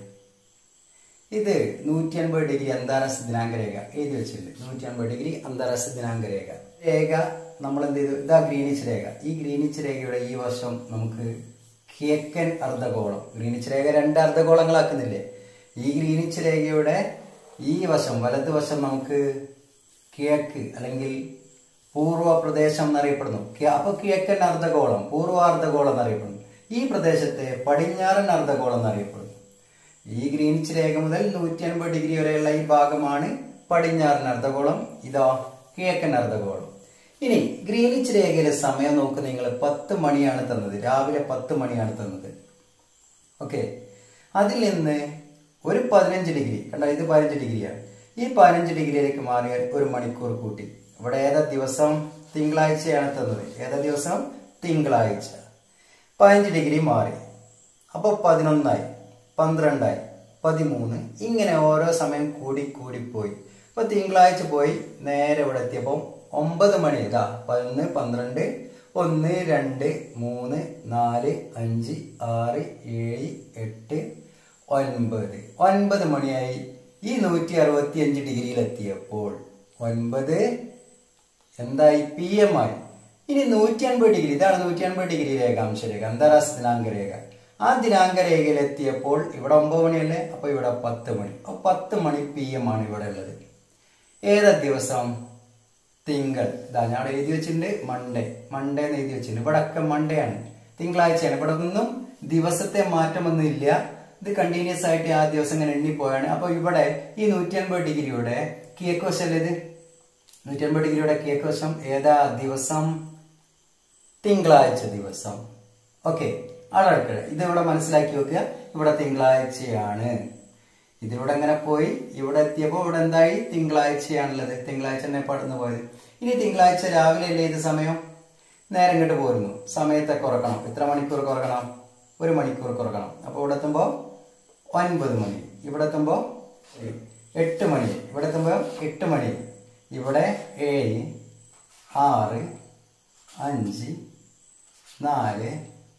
A: ഇത് നൂറ്റി അൻപത് ഡിഗ്രി അന്താരാഷ്ട്ര ദിനാങ്ക രേഖ എഴുതി വെച്ചിട്ടുണ്ട് നൂറ്റി അൻപത് ഡിഗ്രി അന്താരാഷ്ട്ര ദിനാങ്ക രേഖ രേഖ നമ്മൾ എന്ത് ചെയ്തു ഇതാ ഗ്രീനിച്ച് രേഖ ഈ ഗ്രീനിച്ച് രേഖയുടെ ഈ വർഷം നമുക്ക് കിഴക്കൻ അർദ്ധഗോളം ഗ്രീനിച്ച് രേഖ രണ്ട് അർദ്ധഗോളങ്ങളാക്കുന്നില്ലേ ഈ ഗ്രീനിച്ച് രേഖയുടെ ഈ വശം വലതുവശം നമുക്ക് കിഴക്ക് അല്ലെങ്കിൽ പൂർവ പ്രദേശം എന്നറിയപ്പെടുന്നു കി- അപ്പൊ കിഴക്കൻ അർദ്ധഗോളം പൂർവ അർദ്ധഗോളം എന്നറിയപ്പെടുന്നു ഈ പ്രദേശത്തെ പടിഞ്ഞാറൻ അർദ്ധഗോളം എന്നറിയപ്പെടുന്നു ഈ ഗ്രീനിച്ച് രേഖ മുതൽ നൂറ്റി അൻപത് ഡിഗ്രി വരെയുള്ള ഈ ഭാഗമാണ് പടിഞ്ഞാറൻ അർദ്ധഗോളം ഇതാ കിഴക്കൻ അർദ്ധഗോളം ഇനി ഗ്രീനിച്ച് രേഖയിലെ സമയം നോക്ക് നിങ്ങൾ പത്ത് മണിയാണ് തന്നത് രാവിലെ പത്ത് മണിയാണ് തന്നത് ഓക്കെ അതിൽ നിന്ന് ഒരു പതിനഞ്ച് ഡിഗ്രി കണ്ട ഇത് പതിനഞ്ച് ഡിഗ്രിയാണ് ഈ പതിനഞ്ച് ഡിഗ്രിയിലേക്ക് മാറിയാൽ ഒരു മണിക്കൂർ കൂട്ടി ഇവിടെ ഏതാ ദിവസം തിങ്കളാഴ്ചയാണ് തന്നത് ഏതാ ദിവസം തിങ്കളാഴ്ച പതിനഞ്ച് ഡിഗ്രി മാറി അപ്പോൾ പതിനൊന്നായി പന്ത്രണ്ടായി പതിമൂന്ന് ഇങ്ങനെ ഓരോ സമയം കൂടി കൂടി പോയി അപ്പൊ തിങ്കളാഴ്ച പോയി നേരെ ഇവിടെ എത്തിയപ്പോൾ ഒമ്പത് മണി ഇതാ പതിനൊന്ന് പന്ത്രണ്ട് ഒന്ന് രണ്ട് മൂന്ന് നാല് അഞ്ച് ആറ് ഏഴ് എട്ട് ഒൻപത് ഒൻപത് മണിയായി ഈ നൂറ്റി അറുപത്തി അഞ്ച് ഡിഗ്രിയിൽ എത്തിയപ്പോൾ ഒൻപത് എന്തായി പി എം ആയി ഇനി നൂറ്റി അൻപത് ഡിഗ്രി ഇതാണ് നൂറ്റി അൻപത് ഡിഗ്രി രേഖാംശ രേഖ അന്താരാഷ്ട്ര ദിനാങ്ക രേഖ ആ ദിനാങ്ക രേഖയിൽ എത്തിയപ്പോൾ ഇവിടെ ഒമ്പത് മണിയല്ലേ അപ്പൊ ഇവിടെ പത്ത് മണി അപ്പൊ പത്ത് മണി പി എം ആണ് ഇവിടെ ഉള്ളത് ഏതാ ദിവസം തിങ്കൾ ഇതാ ഞാൻ ഇവിടെ എഴുതി വെച്ചിട്ടുണ്ട് മൺഡേ മൺഡേ എന്ന് എഴുതി വെച്ചിട്ടുണ്ട് ഇവിടെ ഒക്കെ മൺഡേ ആണ് തിങ്കളാഴ്ചയാണ് ഇവിടെ ഒന്നും ദിവസത്തെ മാറ്റമൊന്നും ഇല്ല ഇത് കണ്ടിന്യൂസ് ആയിട്ട് ആ ദിവസം ഇങ്ങനെ എണ്ണിപ്പോയാണ് അപ്പൊ ഇവിടെ ഈ നൂറ്റി അൻപത് ഡിഗ്രിയുടെ കിഴക്ക് വശമല്ലേ ഇത് നൂറ്റി അൻപത് ഡിഗ്രിയുടെ കിഴക്ക് വശം ഏതാ ദിവസം തിങ്കളാഴ്ച ദിവസം ഓക്കെ അളവെടുക്കുക ഇത് ഇവിടെ മനസ്സിലാക്കി വെക്കുക ഇവിടെ തിങ്കളാഴ്ചയാണ് ഇതിലൂടെ അങ്ങനെ പോയി ഇവിടെ എത്തിയപ്പോൾ ഇവിടെ എന്തായി തിങ്കളാഴ്ചയാണുള്ളത് തിങ്കളാഴ്ച തന്നെ പടന്നു പോയത് ഇനി തിങ്കളാഴ്ച രാവിലെ അല്ലേ ഇത് സമയം നേരം ഇങ്ങോട്ട് പോരുന്നു സമയത്തെ കുറക്കണം എത്ര മണിക്കൂർ കുറക്കണം ഒരു മണിക്കൂർ കുറക്കണം അപ്പോൾ ഇവിടെ എത്തുമ്പോൾ ഒൻപത് മണി ഇവിടെ എത്തുമ്പോൾ എട്ട് മണി ഇവിടെ എത്തുമ്പോൾ എട്ട് മണി ഇവിടെ ഏഴ് ആറ് അഞ്ച് നാല്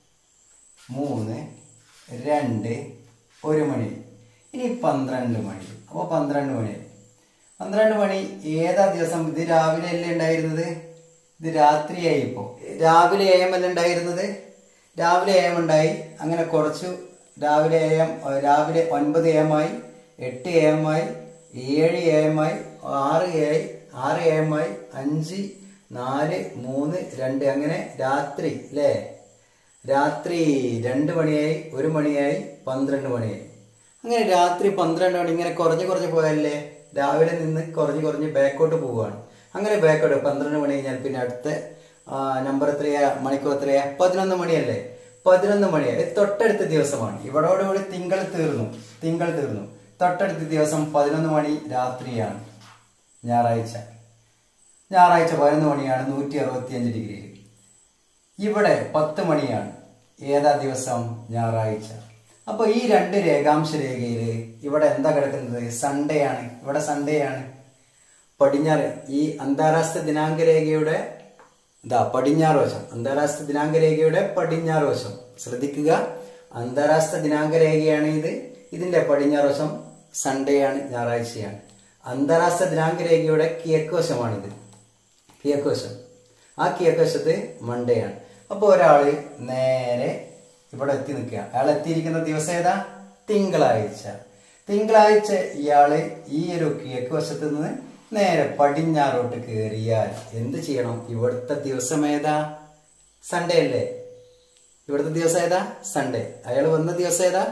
A: മൂന്ന് രണ്ട് ഒരു മണി ഇനി പന്ത്രണ്ട് മണി അപ്പോൾ പന്ത്രണ്ട് മണി പന്ത്രണ്ട് മണി ഏതാ ദിവസം ഇത് രാവിലെ അല്ലേ ഉണ്ടായിരുന്നത് ഇത് രാത്രിയായി ഇപ്പോൾ രാവിലെ എ എം അല്ലേ ഉണ്ടായിരുന്നത് രാവിലെ എ എം ഉണ്ടായി അങ്ങനെ കുറച്ചു രാവിലെ എ എം രാവിലെ ഒൻപത് എ എം ആയി എട്ട് എ എം ആയി ഏഴ് എ എം ആയി ആറ് എ ആറ് എ എം ആയി അഞ്ച് നാല് മൂന്ന് രണ്ട് അങ്ങനെ രാത്രി അല്ലേ രാത്രി രണ്ട് മണിയായി ഒരു മണിയായി പന്ത്രണ്ട് മണിയായി അങ്ങനെ രാത്രി പന്ത്രണ്ട് മണി ഇങ്ങനെ കുറഞ്ഞ് കുറഞ്ഞ് പോയല്ലേ രാവിലെ നിന്ന് കുറഞ്ഞ് കുറഞ്ഞ് ബാക്കോട്ട് പോവുകയാണ് അങ്ങനെ ബാക്കോട്ട് പന്ത്രണ്ട് മണി കഴിഞ്ഞാൽ പിന്നെ അടുത്ത നമ്പർ എത്രയാ മണിക്കൂർ എത്രയാ പതിനൊന്ന് മണിയല്ലേ പതിനൊന്ന് മണിയായി തൊട്ടടുത്ത ദിവസമാണ് ഇവിടോടുകൂടി തിങ്കൾ തീർന്നു തിങ്കൾ തീർന്നു തൊട്ടടുത്ത ദിവസം പതിനൊന്ന് മണി രാത്രിയാണ് ഞായറാഴ്ച ഞായറാഴ്ച പതിനൊന്ന് മണിയാണ് നൂറ്റി അറുപത്തി അഞ്ച് ഡിഗ്രിയിൽ ഇവിടെ പത്ത് മണിയാണ് ഏതാ ദിവസം ഞായറാഴ്ച അപ്പൊ ഈ രണ്ട് രേഖാംശ രേഖയിൽ ഇവിടെ എന്താ കിടക്കുന്നത് സൺഡേ ആണ് ഇവിടെ സൺഡേ ആണ് പടിഞ്ഞാറ് ഈ അന്താരാഷ്ട്ര ദിനാങ്ക രേഖയുടെ ഇതാ പടിഞ്ഞാറ് വശം അന്താരാഷ്ട്ര ദിനാങ്ക രേഖയുടെ പടിഞ്ഞാറ് വശം ശ്രദ്ധിക്കുക അന്താരാഷ്ട്ര ദിനാങ്ക രേഖയാണ് ഇത് ഇതിന്റെ പടിഞ്ഞാറ് വശം സൺഡേ ആണ് ഞായറാഴ്ചയാണ് അന്താരാഷ്ട്ര ദിനാങ്ക രേഖയുടെ കിഴക്ക് വശമാണിത് കിഴക്ക് വശം ആ കിഴക്ക് വശത്ത് മൺഡേ ആണ് അപ്പോൾ ഒരാള് നേരെ ഇവിടെ എത്തി നിൽക്കുക അയാൾ എത്തിയിരിക്കുന്ന ദിവസം ഏതാ തിങ്കളാഴ്ച തിങ്കളാഴ്ച ഇയാള് ഈ ഒരു കിഴക്ക് വശത്ത് നിന്ന് നേരെ പടിഞ്ഞാറോട്ട് കയറിയാൽ എന്ത് ചെയ്യണം ഇവിടുത്തെ ദിവസം ഏതാ സൺഡേ അല്ലേ ഇവിടുത്തെ ദിവസം ഏതാ സൺഡേ അയാൾ വന്ന ദിവസം ഏതാ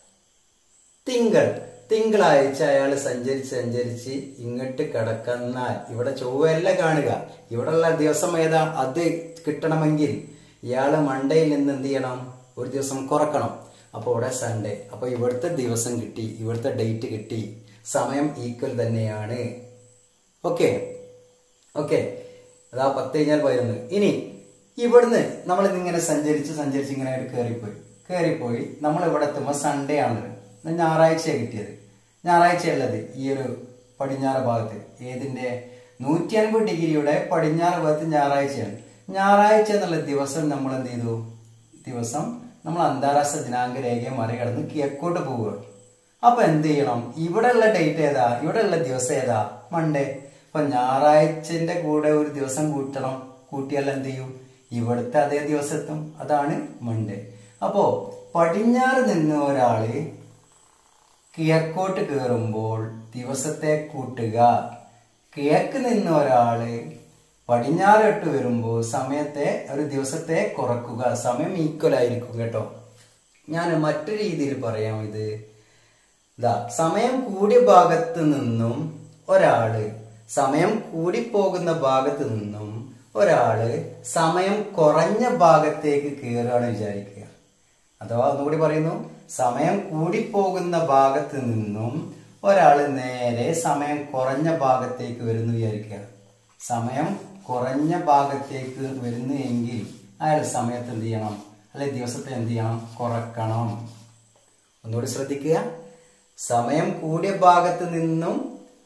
A: തിങ്കൾ തിങ്കളാഴ്ച അയാൾ സഞ്ചരിച്ച് സഞ്ചരിച്ച് ഇങ്ങോട്ട് കിടക്കുന്നാൽ ഇവിടെ ചൊവ്വയല്ല കാണുക ഇവിടെയുള്ള ദിവസം ഏതാ അത് കിട്ടണമെങ്കിൽ ഇയാള് മണ്ടയിൽ നിന്ന് എന്ത് ചെയ്യണം ഒരു ദിവസം കുറക്കണം അപ്പോൾ ഇവിടെ സൺഡേ അപ്പോൾ ഇവിടുത്തെ ദിവസം കിട്ടി ഇവിടുത്തെ ഡേറ്റ് കിട്ടി സമയം ഈക്വൽ തന്നെയാണ് ഓക്കെ ഓക്കെ അതാ പത്ത് കഴിഞ്ഞാൽ പതിനൊന്ന് ഇനി ഇവിടുന്ന് നമ്മൾ ഇങ്ങനെ സഞ്ചരിച്ച് സഞ്ചരിച്ച് ഇങ്ങനെ കയറിപ്പോയി കയറിപ്പോയി നമ്മൾ ഇവിടെ എത്തുമ്പോൾ സൺഡേ ആണല്ലോ ഞായറാഴ്ചയാണ് കിട്ടിയത് ഞായറാഴ്ച ഉള്ളത് ഈ ഒരു പടിഞ്ഞാറ് ഭാഗത്ത് ഏതിന്റെ നൂറ്റി അൻപത് ഡിഗ്രിയുടെ പടിഞ്ഞാറ് ഭാഗത്ത് ഞായറാഴ്ചയാണ് ഞായറാഴ്ച എന്നുള്ള ദിവസം നമ്മൾ എന്ത് ചെയ്തു ദിവസം നമ്മൾ അന്താരാഷ്ട്ര ദിനാങ്ക രേഖയെ മറികടന്ന് കിഴക്കോട്ട് പോവുകയാണ് അപ്പൊ എന്ത് ചെയ്യണം ഇവിടെ ഉള്ള ഡേറ്റ് ഏതാ ഇവിടെ ഉള്ള ദിവസം ഏതാ മൺഡേ അപ്പൊ ഞായറാഴ്ചന്റെ കൂടെ ഒരു ദിവസം കൂട്ടണം കൂട്ടിയാൽ എന്ത് ചെയ്യും ഇവിടുത്തെ അതേ ദിവസം എത്തും അതാണ് മൺഡേ അപ്പോ പടിഞ്ഞാറ് നിന്ന് ഒരാള് കിഴക്കോട്ട് കയറുമ്പോൾ ദിവസത്തെ കൂട്ടുക കിഴക്ക് നിന്ന് ഒരാള് പടിഞ്ഞാറോട്ട് വരുമ്പോൾ സമയത്തെ ഒരു ദിവസത്തെ കുറക്കുക സമയം ഈക്വൽ ആയിരിക്കും കേട്ടോ ഞാൻ മറ്റു രീതിയിൽ പറയാം ഇത് ഇതാ സമയം കൂടിയ ഭാഗത്ത് നിന്നും ഒരാള് സമയം കൂടിപ്പോകുന്ന ഭാഗത്ത് നിന്നും ഒരാള് സമയം കുറഞ്ഞ ഭാഗത്തേക്ക് കയറുകയാണ് വിചാരിക്കുക അഥവാ ഒന്നുകൂടി പറയുന്നു സമയം കൂടിപ്പോകുന്ന ഭാഗത്ത് നിന്നും ഒരാൾ നേരെ സമയം കുറഞ്ഞ ഭാഗത്തേക്ക് വരുന്നു വിചാരിക്കുക സമയം കുറഞ്ഞ ഭാഗത്തേക്ക് വരുന്നു എങ്കിൽ അയാൾ സമയത്ത് എന്ത് ചെയ്യണം അല്ലെ ദിവസത്തെ എന്ത് ചെയ്യണം കുറക്കണം ഒന്നുകൂടി ശ്രദ്ധിക്കുക സമയം കൂടിയ ഭാഗത്ത് നിന്നും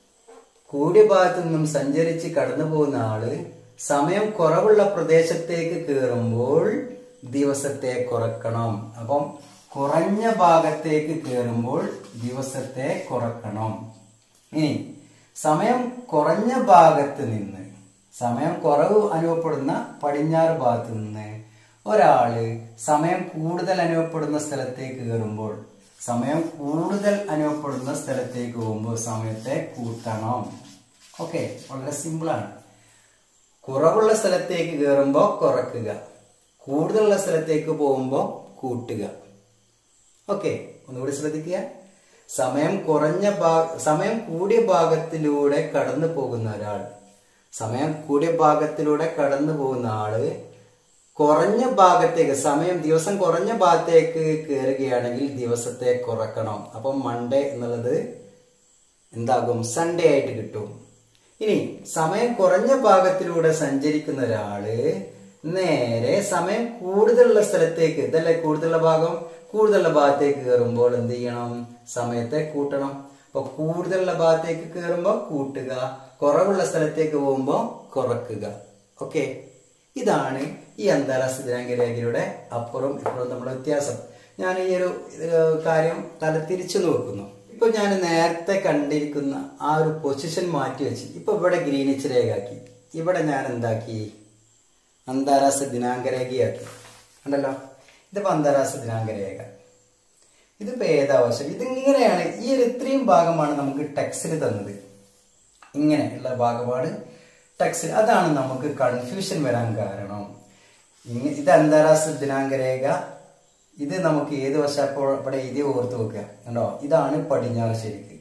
A: കൂടിയ ഭാഗത്ത് നിന്നും സഞ്ചരിച്ച് കടന്നു പോകുന്ന ആള് സമയം കുറവുള്ള പ്രദേശത്തേക്ക് കയറുമ്പോൾ ദിവസത്തെ കുറക്കണം അപ്പം കുറഞ്ഞ ഭാഗത്തേക്ക് കയറുമ്പോൾ ദിവസത്തെ കുറക്കണം ഇനി സമയം കുറഞ്ഞ ഭാഗത്ത് നിന്ന് സമയം കുറവ് അനുഭവപ്പെടുന്ന പടിഞ്ഞാറ് ഭാഗത്ത് നിന്ന് ഒരാള് സമയം കൂടുതൽ അനുഭവപ്പെടുന്ന സ്ഥലത്തേക്ക് കയറുമ്പോൾ സമയം കൂടുതൽ അനുഭവപ്പെടുന്ന സ്ഥലത്തേക്ക് പോകുമ്പോൾ സമയത്തെ കൂട്ടണം ഓക്കെ വളരെ സിമ്പിളാണ് കുറവുള്ള സ്ഥലത്തേക്ക് കയറുമ്പോൾ കുറക്കുക കൂടുതലുള്ള സ്ഥലത്തേക്ക് പോകുമ്പോൾ കൂട്ടുക ഓക്കെ ഒന്നുകൂടി ശ്രദ്ധിക്കുക സമയം കുറഞ്ഞ ഭാഗ സമയം കൂടിയ ഭാഗത്തിലൂടെ കടന്നു പോകുന്ന ഒരാൾ സമയം കൂടിയ ഭാഗത്തിലൂടെ കടന്നു പോകുന്ന ആള് കുറഞ്ഞ ഭാഗത്തേക്ക് സമയം ദിവസം കുറഞ്ഞ ഭാഗത്തേക്ക് കയറുകയാണെങ്കിൽ ദിവസത്തെ കുറക്കണം അപ്പം മൺഡേ എന്നുള്ളത് എന്താകും സൺഡേ ആയിട്ട് കിട്ടും ഇനി സമയം കുറഞ്ഞ ഭാഗത്തിലൂടെ സഞ്ചരിക്കുന്ന ഒരാള് നേരെ സമയം കൂടുതലുള്ള സ്ഥലത്തേക്ക് ഇതല്ലേ കൂടുതലുള്ള ഭാഗം കൂടുതലുള്ള ഭാഗത്തേക്ക് കയറുമ്പോൾ എന്ത് ചെയ്യണം സമയത്തെ കൂട്ടണം അപ്പൊ കൂടുതലുള്ള ഭാഗത്തേക്ക് കയറുമ്പോൾ കൂട്ടുക കുറവുള്ള സ്ഥലത്തേക്ക് പോകുമ്പോൾ കുറക്കുക ഓക്കെ ഇതാണ് ഈ അന്താരാഷ്ട്ര ദിനാങ്ക രേഖയുടെ അപ്പുറം ഇപ്പുറം നമ്മുടെ വ്യത്യാസം ഞാൻ ഈ ഒരു ഏഹ്, കാര്യം തല തിരിച്ചു നോക്കുന്നു ഇപ്പൊ ഞാൻ നേരത്തെ കണ്ടിരിക്കുന്ന ആ ഒരു പൊസിഷൻ മാറ്റി വെച്ച് ഇപ്പൊ ഇവിടെ ഗ്രീനിച്ച് രേഖയാക്കി ഇവിടെ ഞാൻ എന്താക്കി അന്താരാഷ്ട്ര ദിനാങ്ക രേഖയാക്കി ഉണ്ടല്ലോ ഇതിപ്പോ അന്താരാഷ്ട്ര ദിനാങ്ക രേഖ ഇതിപ്പോ ഏതാവശ്യം ഇതിങ്ങനെയാണ് ഈ ഒരു ഇത്രയും ഭാഗമാണ് നമുക്ക് ടെക്സ്റ്റിൽ തന്നത് ഇങ്ങനെ ഉള്ള ഭാഗമാണ് ടെക്സ്റ്റിൽ അതാണ് നമുക്ക് കൺഫ്യൂഷൻ വരാൻ കാരണം ഇങ്ങ- ഇത് അന്താരാഷ്ട്ര ദിനാങ്ക രേഖ ഇത് നമുക്ക് ഏത് വർഷം അപ്പോൾ ഇവിടെ എഴുതി ഓർത്ത് വെക്കുക കണ്ടോ ഇതാണ് പടിഞ്ഞാറ് ശരിക്ക്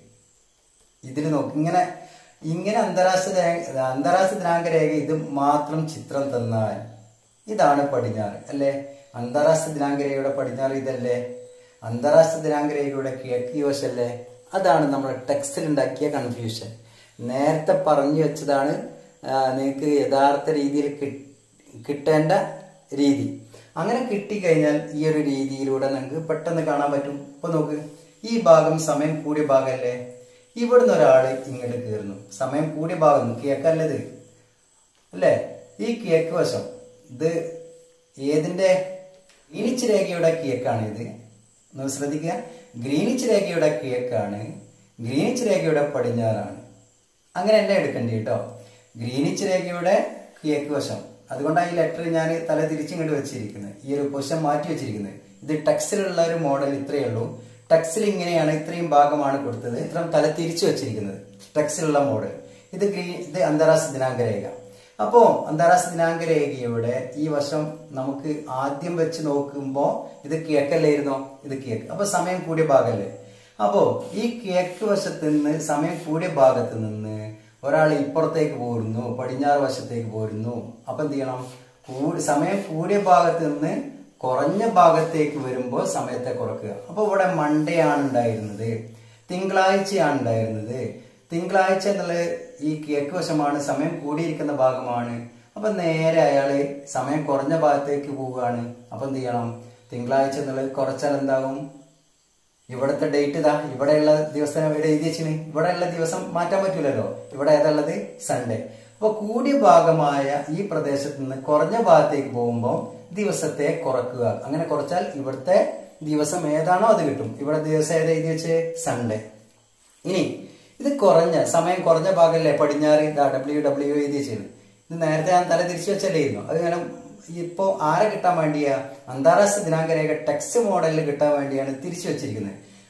A: ഇതിൽ നോക്ക് ഇങ്ങനെ ഇങ്ങനെ അന്താരാഷ്ട്ര രേ- അന്താരാഷ്ട്ര ദിനാങ്ക രേഖ ഇത് മാത്രം ചിത്രം തന്നാൽ ഇതാണ് പടിഞ്ഞാറ് അല്ലേ അന്താരാഷ്ട്ര ദിനാങ്ക രേഖയുടെ പടിഞ്ഞാറ് ഇതല്ലേ അന്താരാഷ്ട്ര ദിനാങ്ക രേഖയുടെ കിഴക്ക് വശല്ലേ അതാണ് നമ്മുടെ ടെക്സ്റ്റിൽ ഉണ്ടാക്കിയ കൺഫ്യൂഷൻ നേരത്തെ പറഞ്ഞു വെച്ചതാണ് ആ, നിങ്ങൾക്ക് യഥാർത്ഥ രീതിയിൽ കി- കിട്ടേണ്ട രീതി അങ്ങനെ കിട്ടിക്കഴിഞ്ഞാൽ ഈ ഒരു രീതിയിലൂടെ നിങ്ങൾക്ക് പെട്ടെന്ന് കാണാൻ പറ്റും ഇപ്പൊ നോക്ക് ഈ ഭാഗം സമയം കൂടിയ ഭാഗമല്ലേ ഇവിടുന്ന് ഒരാള് ഇങ്ങോട്ട് കയറുന്നു സമയം കൂടിയ ഭാഗം കിഴക്കല്ലത് അല്ലേ ഈ കിഴക്ക് വശം ഇത് ഏതിന്റെ ഗ്രീനിച്ച് രേഖയുടെ കിഴക്കാണ് ഇത് ഒന്ന് ശ്രദ്ധിക്കുക ഗ്രീനിച്ച് രേഖയുടെ കിഴക്കാണ് ഗ്രീനിച്ച് രേഖയുടെ പടിഞ്ഞാറാണ് അങ്ങനെ അല്ല എടുക്കേണ്ടി കേട്ടോ ഗ്രീനിച്ച് രേഖയുടെ കിഴക്ക് വശം അതുകൊണ്ടാണ് ഈ ലെറ്റർ ഞാൻ തല തിരിച്ചിങ്ങോട്ട് വെച്ചിരിക്കുന്നത് ഈ ഒരു പൊസിഷൻ മാറ്റി വെച്ചിരിക്കുന്നത് ഇത് ടെക്സ്റ്റിലുള്ള ഒരു മോഡൽ ഇത്രയേ ഉള്ളൂ ടെക്സ്റ്റിൽ ഇങ്ങനെയാണ് ഇത്രയും ഭാഗമാണ് കൊടുത്തത് ഇത്രയും തല തിരിച്ചു വെച്ചിരിക്കുന്നത് ടെക്സ്റ്റിലുള്ള മോഡൽ ഇത് ഗ്രീൻ ഇത് അന്താരാഷ്ട്ര ദിനാങ്ക രേഖ അപ്പോ അന്താരാഷ്ട്ര ദിനാങ്ക രേഖയുടെ ഈ വശം നമുക്ക് ആദ്യം വെച്ച് നോക്കുമ്പോൾ ഇത് കിഴക്കല്ലായിരുന്നോ ഇത് കിഴക്ക് അപ്പൊ സമയം കൂടിയ ഭാഗമല്ലേ അപ്പോ ഈ കിഴക്ക് വശത്ത് നിന്ന് സമയം കൂടിയ ഭാഗത്ത് നിന്ന് ഒരാൾ ഇപ്പുറത്തേക്ക് പോരുന്നു പടിഞ്ഞാറ് വശത്തേക്ക് പോരുന്നു അപ്പൊ എന്ത് ചെയ്യണം കൂടി സമയം കൂടിയ ഭാഗത്ത് നിന്ന് കുറഞ്ഞ ഭാഗത്തേക്ക് വരുമ്പോൾ സമയത്തെ കുറക്കുക അപ്പൊ ഇവിടെ മൺഡേ ആണ് ഉണ്ടായിരുന്നത് തിങ്കളാഴ്ചയാണ് ഉണ്ടായിരുന്നത് തിങ്കളാഴ്ച എന്നുള്ള ഈ കിഴക്ക് വശമാണ് സമയം കൂടിയിരിക്കുന്ന ഭാഗമാണ് അപ്പൊ നേരെ അയാള് സമയം കുറഞ്ഞ ഭാഗത്തേക്ക് പോവുകയാണ് അപ്പൊ എന്ത് ചെയ്യണം തിങ്കളാഴ്ച എന്നുള്ളത് കുറച്ചാൽ എന്താകും ഇവിടുത്തെ ഡേറ്റ് ഇതാ ഇവിടെയുള്ള ദിവസം ഇവിടെ എഴുതി വെച്ചിന് ഇവിടെയുള്ള ദിവസം മാറ്റാൻ പറ്റൂലല്ലോ ഇവിടെ ഏതാള്ളത് സൺഡേ അപ്പൊ കൂടിയ ഭാഗമായ ഈ പ്രദേശത്ത് നിന്ന് കുറഞ്ഞ ഭാഗത്തേക്ക് പോകുമ്പോൾ ദിവസത്തെ കുറക്കുക അങ്ങനെ കുറച്ചാൽ ഇവിടുത്തെ ദിവസം ഏതാണോ അത് കിട്ടും ഇവിടെ ദിവസം ഏതാ എഴുതി വെച്ച് സൺഡേ ഇനി ഇത് കുറഞ്ഞ സമയം കുറഞ്ഞ ഭാഗമല്ലേ പടിഞ്ഞാറ് ഡബ്ല്യു ഡബ്ല്യു എഴുതി വെച്ചത് ഇത് നേരത്തെ ഞാൻ തല തിരിച്ചു വെച്ചല്ലായിരുന്നു അത് ഇങ്ങനെ ഇപ്പോ ആരെ കിട്ടാൻ വേണ്ടിയാ അന്താരാഷ്ട്ര ദിനാങ്ക രേഖ ടെക്സ്റ്റ് മോഡലിൽ കിട്ടാൻ വേണ്ടിയാണ് തിരിച്ചു വെച്ചിരിക്കുന്നത്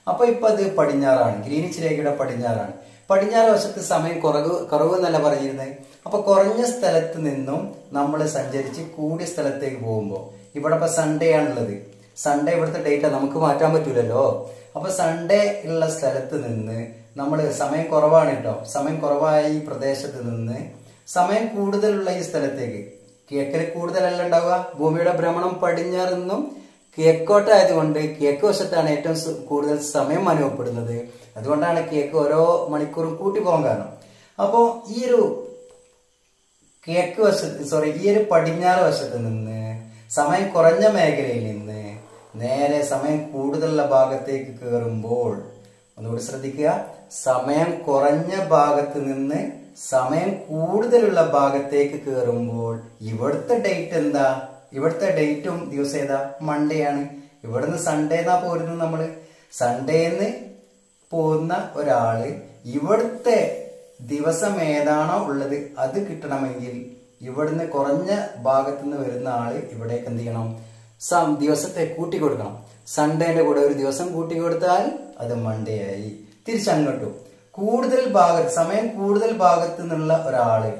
A: അപ്പൊ ഇപ്പൊ അത് പടിഞ്ഞാറാണ് ഗ്രീനിച്ച് രേഖയുടെ പടിഞ്ഞാറാണ് പടിഞ്ഞാറ് വശത്ത് സമയം കുറവ് കുറവ് എന്നല്ല പറഞ്ഞിരുന്നത് അപ്പൊ കുറഞ്ഞ സ്ഥലത്ത് നിന്നും നമ്മൾ സഞ്ചരിച്ച് കൂടിയ സ്ഥലത്തേക്ക് പോകുമ്പോൾ ഇവിടെ ഇപ്പൊ സൺഡേ ആണുള്ളത് സൺഡേ ഇവിടുത്തെ ഡേറ്റ് നമുക്ക് മാറ്റാൻ പറ്റൂലല്ലോ അപ്പൊ സൺഡേ ഉള്ള സ്ഥലത്ത് നിന്ന് നമ്മൾ സമയം കുറവാണ് കേട്ടോ സമയം കുറവായ ഈ പ്രദേശത്ത് നിന്ന് സമയം കൂടുതലുള്ള ഈ സ്ഥലത്തേക്ക് കിഴക്കിന് കൂടുതലല്ല ഉണ്ടാവുക ഭൂമിയുടെ ഭ്രമണം പടിഞ്ഞാറ് നിന്നും കിഴക്കോട്ടായതുകൊണ്ട് കിഴക്ക് വശത്താണ് ഏറ്റവും സു- കൂടുതൽ സമയം അനുഭവപ്പെടുന്നത് അതുകൊണ്ടാണ് കിഴക്ക് ഓരോ മണിക്കൂറും കൂട്ടി പോകാൻ കാരണം അപ്പോൾ ഈ ഒരു കിഴക്ക് വശത്ത് സോറി ഈ ഒരു പടിഞ്ഞാറ് വശത്ത് നിന്ന് സമയം കുറഞ്ഞ മേഖലയിൽ നിന്ന് നേരെ സമയം കൂടുതലുള്ള ഭാഗത്തേക്ക് കയറുമ്പോൾ ഒന്നുകൂടി ശ്രദ്ധിക്കുക സമയം കുറഞ്ഞ ഭാഗത്ത് നിന്ന് സമയം കൂടുതലുള്ള ഭാഗത്തേക്ക് കയറുമ്പോൾ ഇവിടുത്തെ ഡേറ്റ് എന്താ ഇവിടുത്തെ ഡേറ്റും ദിവസം ഏതാ മൺഡേ ആണ് ഇവിടുന്ന് സൺഡേ എന്നാ പോരുന്നത് നമ്മള് സൺഡേന്ന് പോകുന്ന ഒരാള് ഇവിടുത്തെ ദിവസം ഏതാണോ ഉള്ളത് അത് കിട്ടണമെങ്കിൽ ഇവിടുന്ന് കുറഞ്ഞ ഭാഗത്തു നിന്ന് വരുന്ന ആള് ഇവിടേക്ക് എന്ത് ചെയ്യണം സം ദിവസത്തെ കൂട്ടി കൊടുക്കണം സൺഡേന്റെ കൂടെ ഒരു ദിവസം കൂട്ടി കൊടുത്താൽ അത് മൺഡേ ആയി തിരിച്ചങ്ങോട്ടും കൂടുതൽ ഭാഗത്ത് സമയം കൂടുതൽ ഭാഗത്ത് നിന്നുള്ള ഒരാള്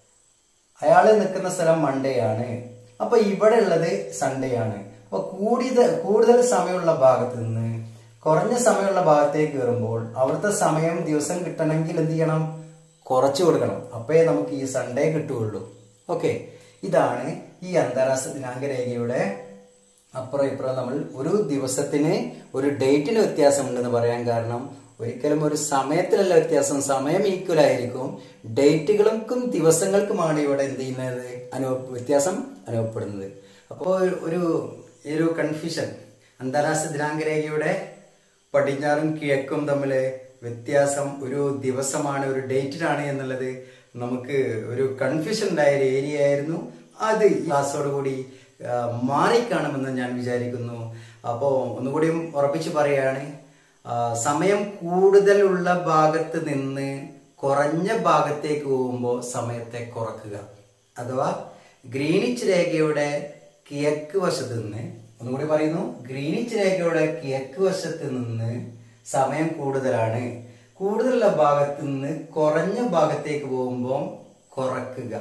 A: അയാള് നിൽക്കുന്ന സ്ഥലം മൺഡേ ആണ് അപ്പൊ ഇവിടെ ഉള്ളത് സൺഡേ ആണ് അപ്പൊ കൂടുതൽ കൂടുതൽ സമയമുള്ള ഭാഗത്ത് നിന്ന് കുറഞ്ഞ സമയമുള്ള ഭാഗത്തേക്ക് കയറുമ്പോൾ അവിടുത്തെ സമയം ദിവസം കിട്ടണമെങ്കിൽ എന്ത് ചെയ്യണം കുറച്ചു കൊടുക്കണം അപ്പേ നമുക്ക് ഈ സൺഡേ കിട്ടുകയുള്ളൂ ഓക്കെ ഇതാണ് ഈ അന്താരാഷ്ട്ര ദിനാങ്ക രേഖയുടെ അപ്പുറം ഇപ്പുറം നമ്മൾ ഒരു ദിവസത്തിന് ഒരു ഡേറ്റിന് വ്യത്യാസമുണ്ടെന്ന് പറയാൻ കാരണം ഒരിക്കലും ഒരു സമയത്തിലല്ല വ്യത്യാസം സമയം ഈക്വൽ ആയിരിക്കും ഡേറ്റുകൾക്കും ദിവസങ്ങൾക്കുമാണ് ഇവിടെ എന്ത് ചെയ്യുന്നത് അനുഭവ വ്യത്യാസം അനുഭവപ്പെടുന്നത് അപ്പോൾ ഒരു ഈ ഒരു കൺഫ്യൂഷൻ അന്താരാഷ്ട്ര ദിനാങ്ക രേഖയുടെ പടിഞ്ഞാറും കിഴക്കും തമ്മിൽ വ്യത്യാസം ഒരു ദിവസമാണ് ഒരു ഡേറ്റിലാണ് എന്നുള്ളത് നമുക്ക് ഒരു കൺഫ്യൂഷൻ ഉണ്ടായ ഒരു ഏരിയ ആയിരുന്നു അത് ഈ ക്ലാസ്സോടുകൂടി ആ, മാറിക്കാണുമെന്ന് ഞാൻ വിചാരിക്കുന്നു അപ്പോൾ ഒന്നുകൂടിയും ഉറപ്പിച്ച് പറയുകയാണ് ആ, സമയം കൂടുതലുള്ള ഭാഗത്ത് നിന്ന് കുറഞ്ഞ ഭാഗത്തേക്ക് പോകുമ്പോൾ സമയത്തെ കുറക്കുക അഥവാ ഗ്രീനിച്ച് രേഖയുടെ കിഴക്ക് വശത്ത് നിന്ന് ഒന്നുകൂടി പറയുന്നു ഗ്രീനിച്ച് രേഖയുടെ കിഴക്ക് വശത്ത് നിന്ന് സമയം കൂടുതലാണ് കൂടുതലുള്ള ഭാഗത്ത് നിന്ന് കുറഞ്ഞ ഭാഗത്തേക്ക് പോകുമ്പോൾ കുറക്കുക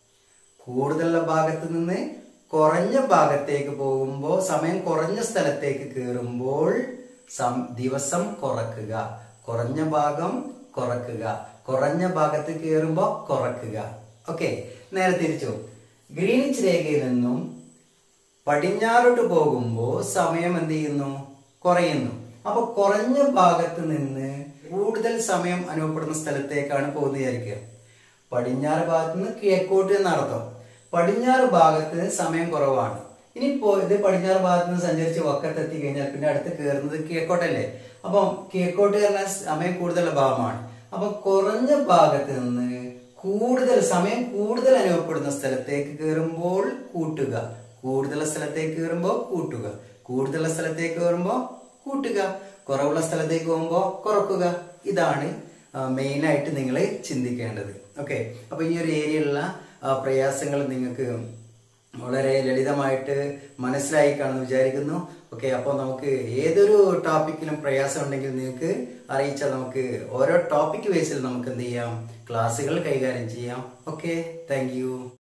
A: കൂടുതലുള്ള ഭാഗത്ത് നിന്ന് കുറഞ്ഞ ഭാഗത്തേക്ക് പോകുമ്പോൾ സമയം കുറഞ്ഞ സ്ഥലത്തേക്ക് കയറുമ്പോൾ സം- ദിവസം കുറക്കുക കുറഞ്ഞ ഭാഗം കുറക്കുക കുറഞ്ഞ ഭാഗത്ത് കയറുമ്പോൾ കുറക്കുക ഓക്കെ നേരെ തിരിച്ചു ഗ്രീനിച്ച് രേഖയിൽ നിന്നും പടിഞ്ഞാറോട്ട് പോകുമ്പോൾ സമയം എന്ത് ചെയ്യുന്നു കുറയുന്നു അപ്പൊ കുറഞ്ഞ ഭാഗത്ത് നിന്ന് കൂടുതൽ സമയം അനുഭവപ്പെടുന്ന സ്ഥലത്തേക്കാണ് പോകുന്നത് വിചാരിക്കുക പടിഞ്ഞാറ് ഭാഗത്ത് നിന്ന് കിഴക്കോട്ട് എന്നർത്ഥം പടിഞ്ഞാറ് ഭാഗത്ത് സമയം കുറവാണ് ഇനി പോ ഇത് പടിഞ്ഞാറ് ഭാഗത്ത് നിന്ന് സഞ്ചരിച്ച് വക്കത്തെത്തി കഴിഞ്ഞാൽ പിന്നെ അടുത്ത് കയറുന്നത് കിഴക്കോട്ടല്ലേ അപ്പം കിഴക്കോട്ട് കയറുന്ന സമയം കൂടുതലുള്ള ഭാഗമാണ് അപ്പൊ കുറഞ്ഞ ഭാഗത്ത് നിന്ന് കൂടുതൽ സമയം കൂടുതൽ അനുഭവപ്പെടുന്ന സ്ഥലത്തേക്ക് കയറുമ്പോൾ കൂട്ടുക കൂടുതൽ സ്ഥലത്തേക്ക് കയറുമ്പോൾ കൂട്ടുക കൂടുതൽ സ്ഥലത്തേക്ക് കയറുമ്പോൾ കൂട്ടുക കുറവുള്ള സ്ഥലത്തേക്ക് പോകുമ്പോൾ കുറക്കുക ഇതാണ് മെയിൻ ആയിട്ട് നിങ്ങൾ ചിന്തിക്കേണ്ടത് ഓക്കെ അപ്പൊ ഈ ഒരു ഏരിയയിലുള്ള ആ, പ്രയാസങ്ങൾ നിങ്ങൾക്ക് വളരെ ലളിതമായിട്ട് മനസ്സിലായി കാണുമെന്ന് വിചാരിക്കുന്നു ഓക്കെ അപ്പോൾ നമുക്ക് ഏതൊരു ടോപ്പിക്കിലും പ്രയാസം ഉണ്ടെങ്കിൽ നിങ്ങൾക്ക് അറിയിച്ചാൽ നമുക്ക് ഓരോ ടോപ്പിക് ബേസിൽ നമുക്ക് എന്ത് ചെയ്യാം ക്ലാസ്സുകൾ കൈകാര്യം ചെയ്യാം ഓക്കെ താങ്ക്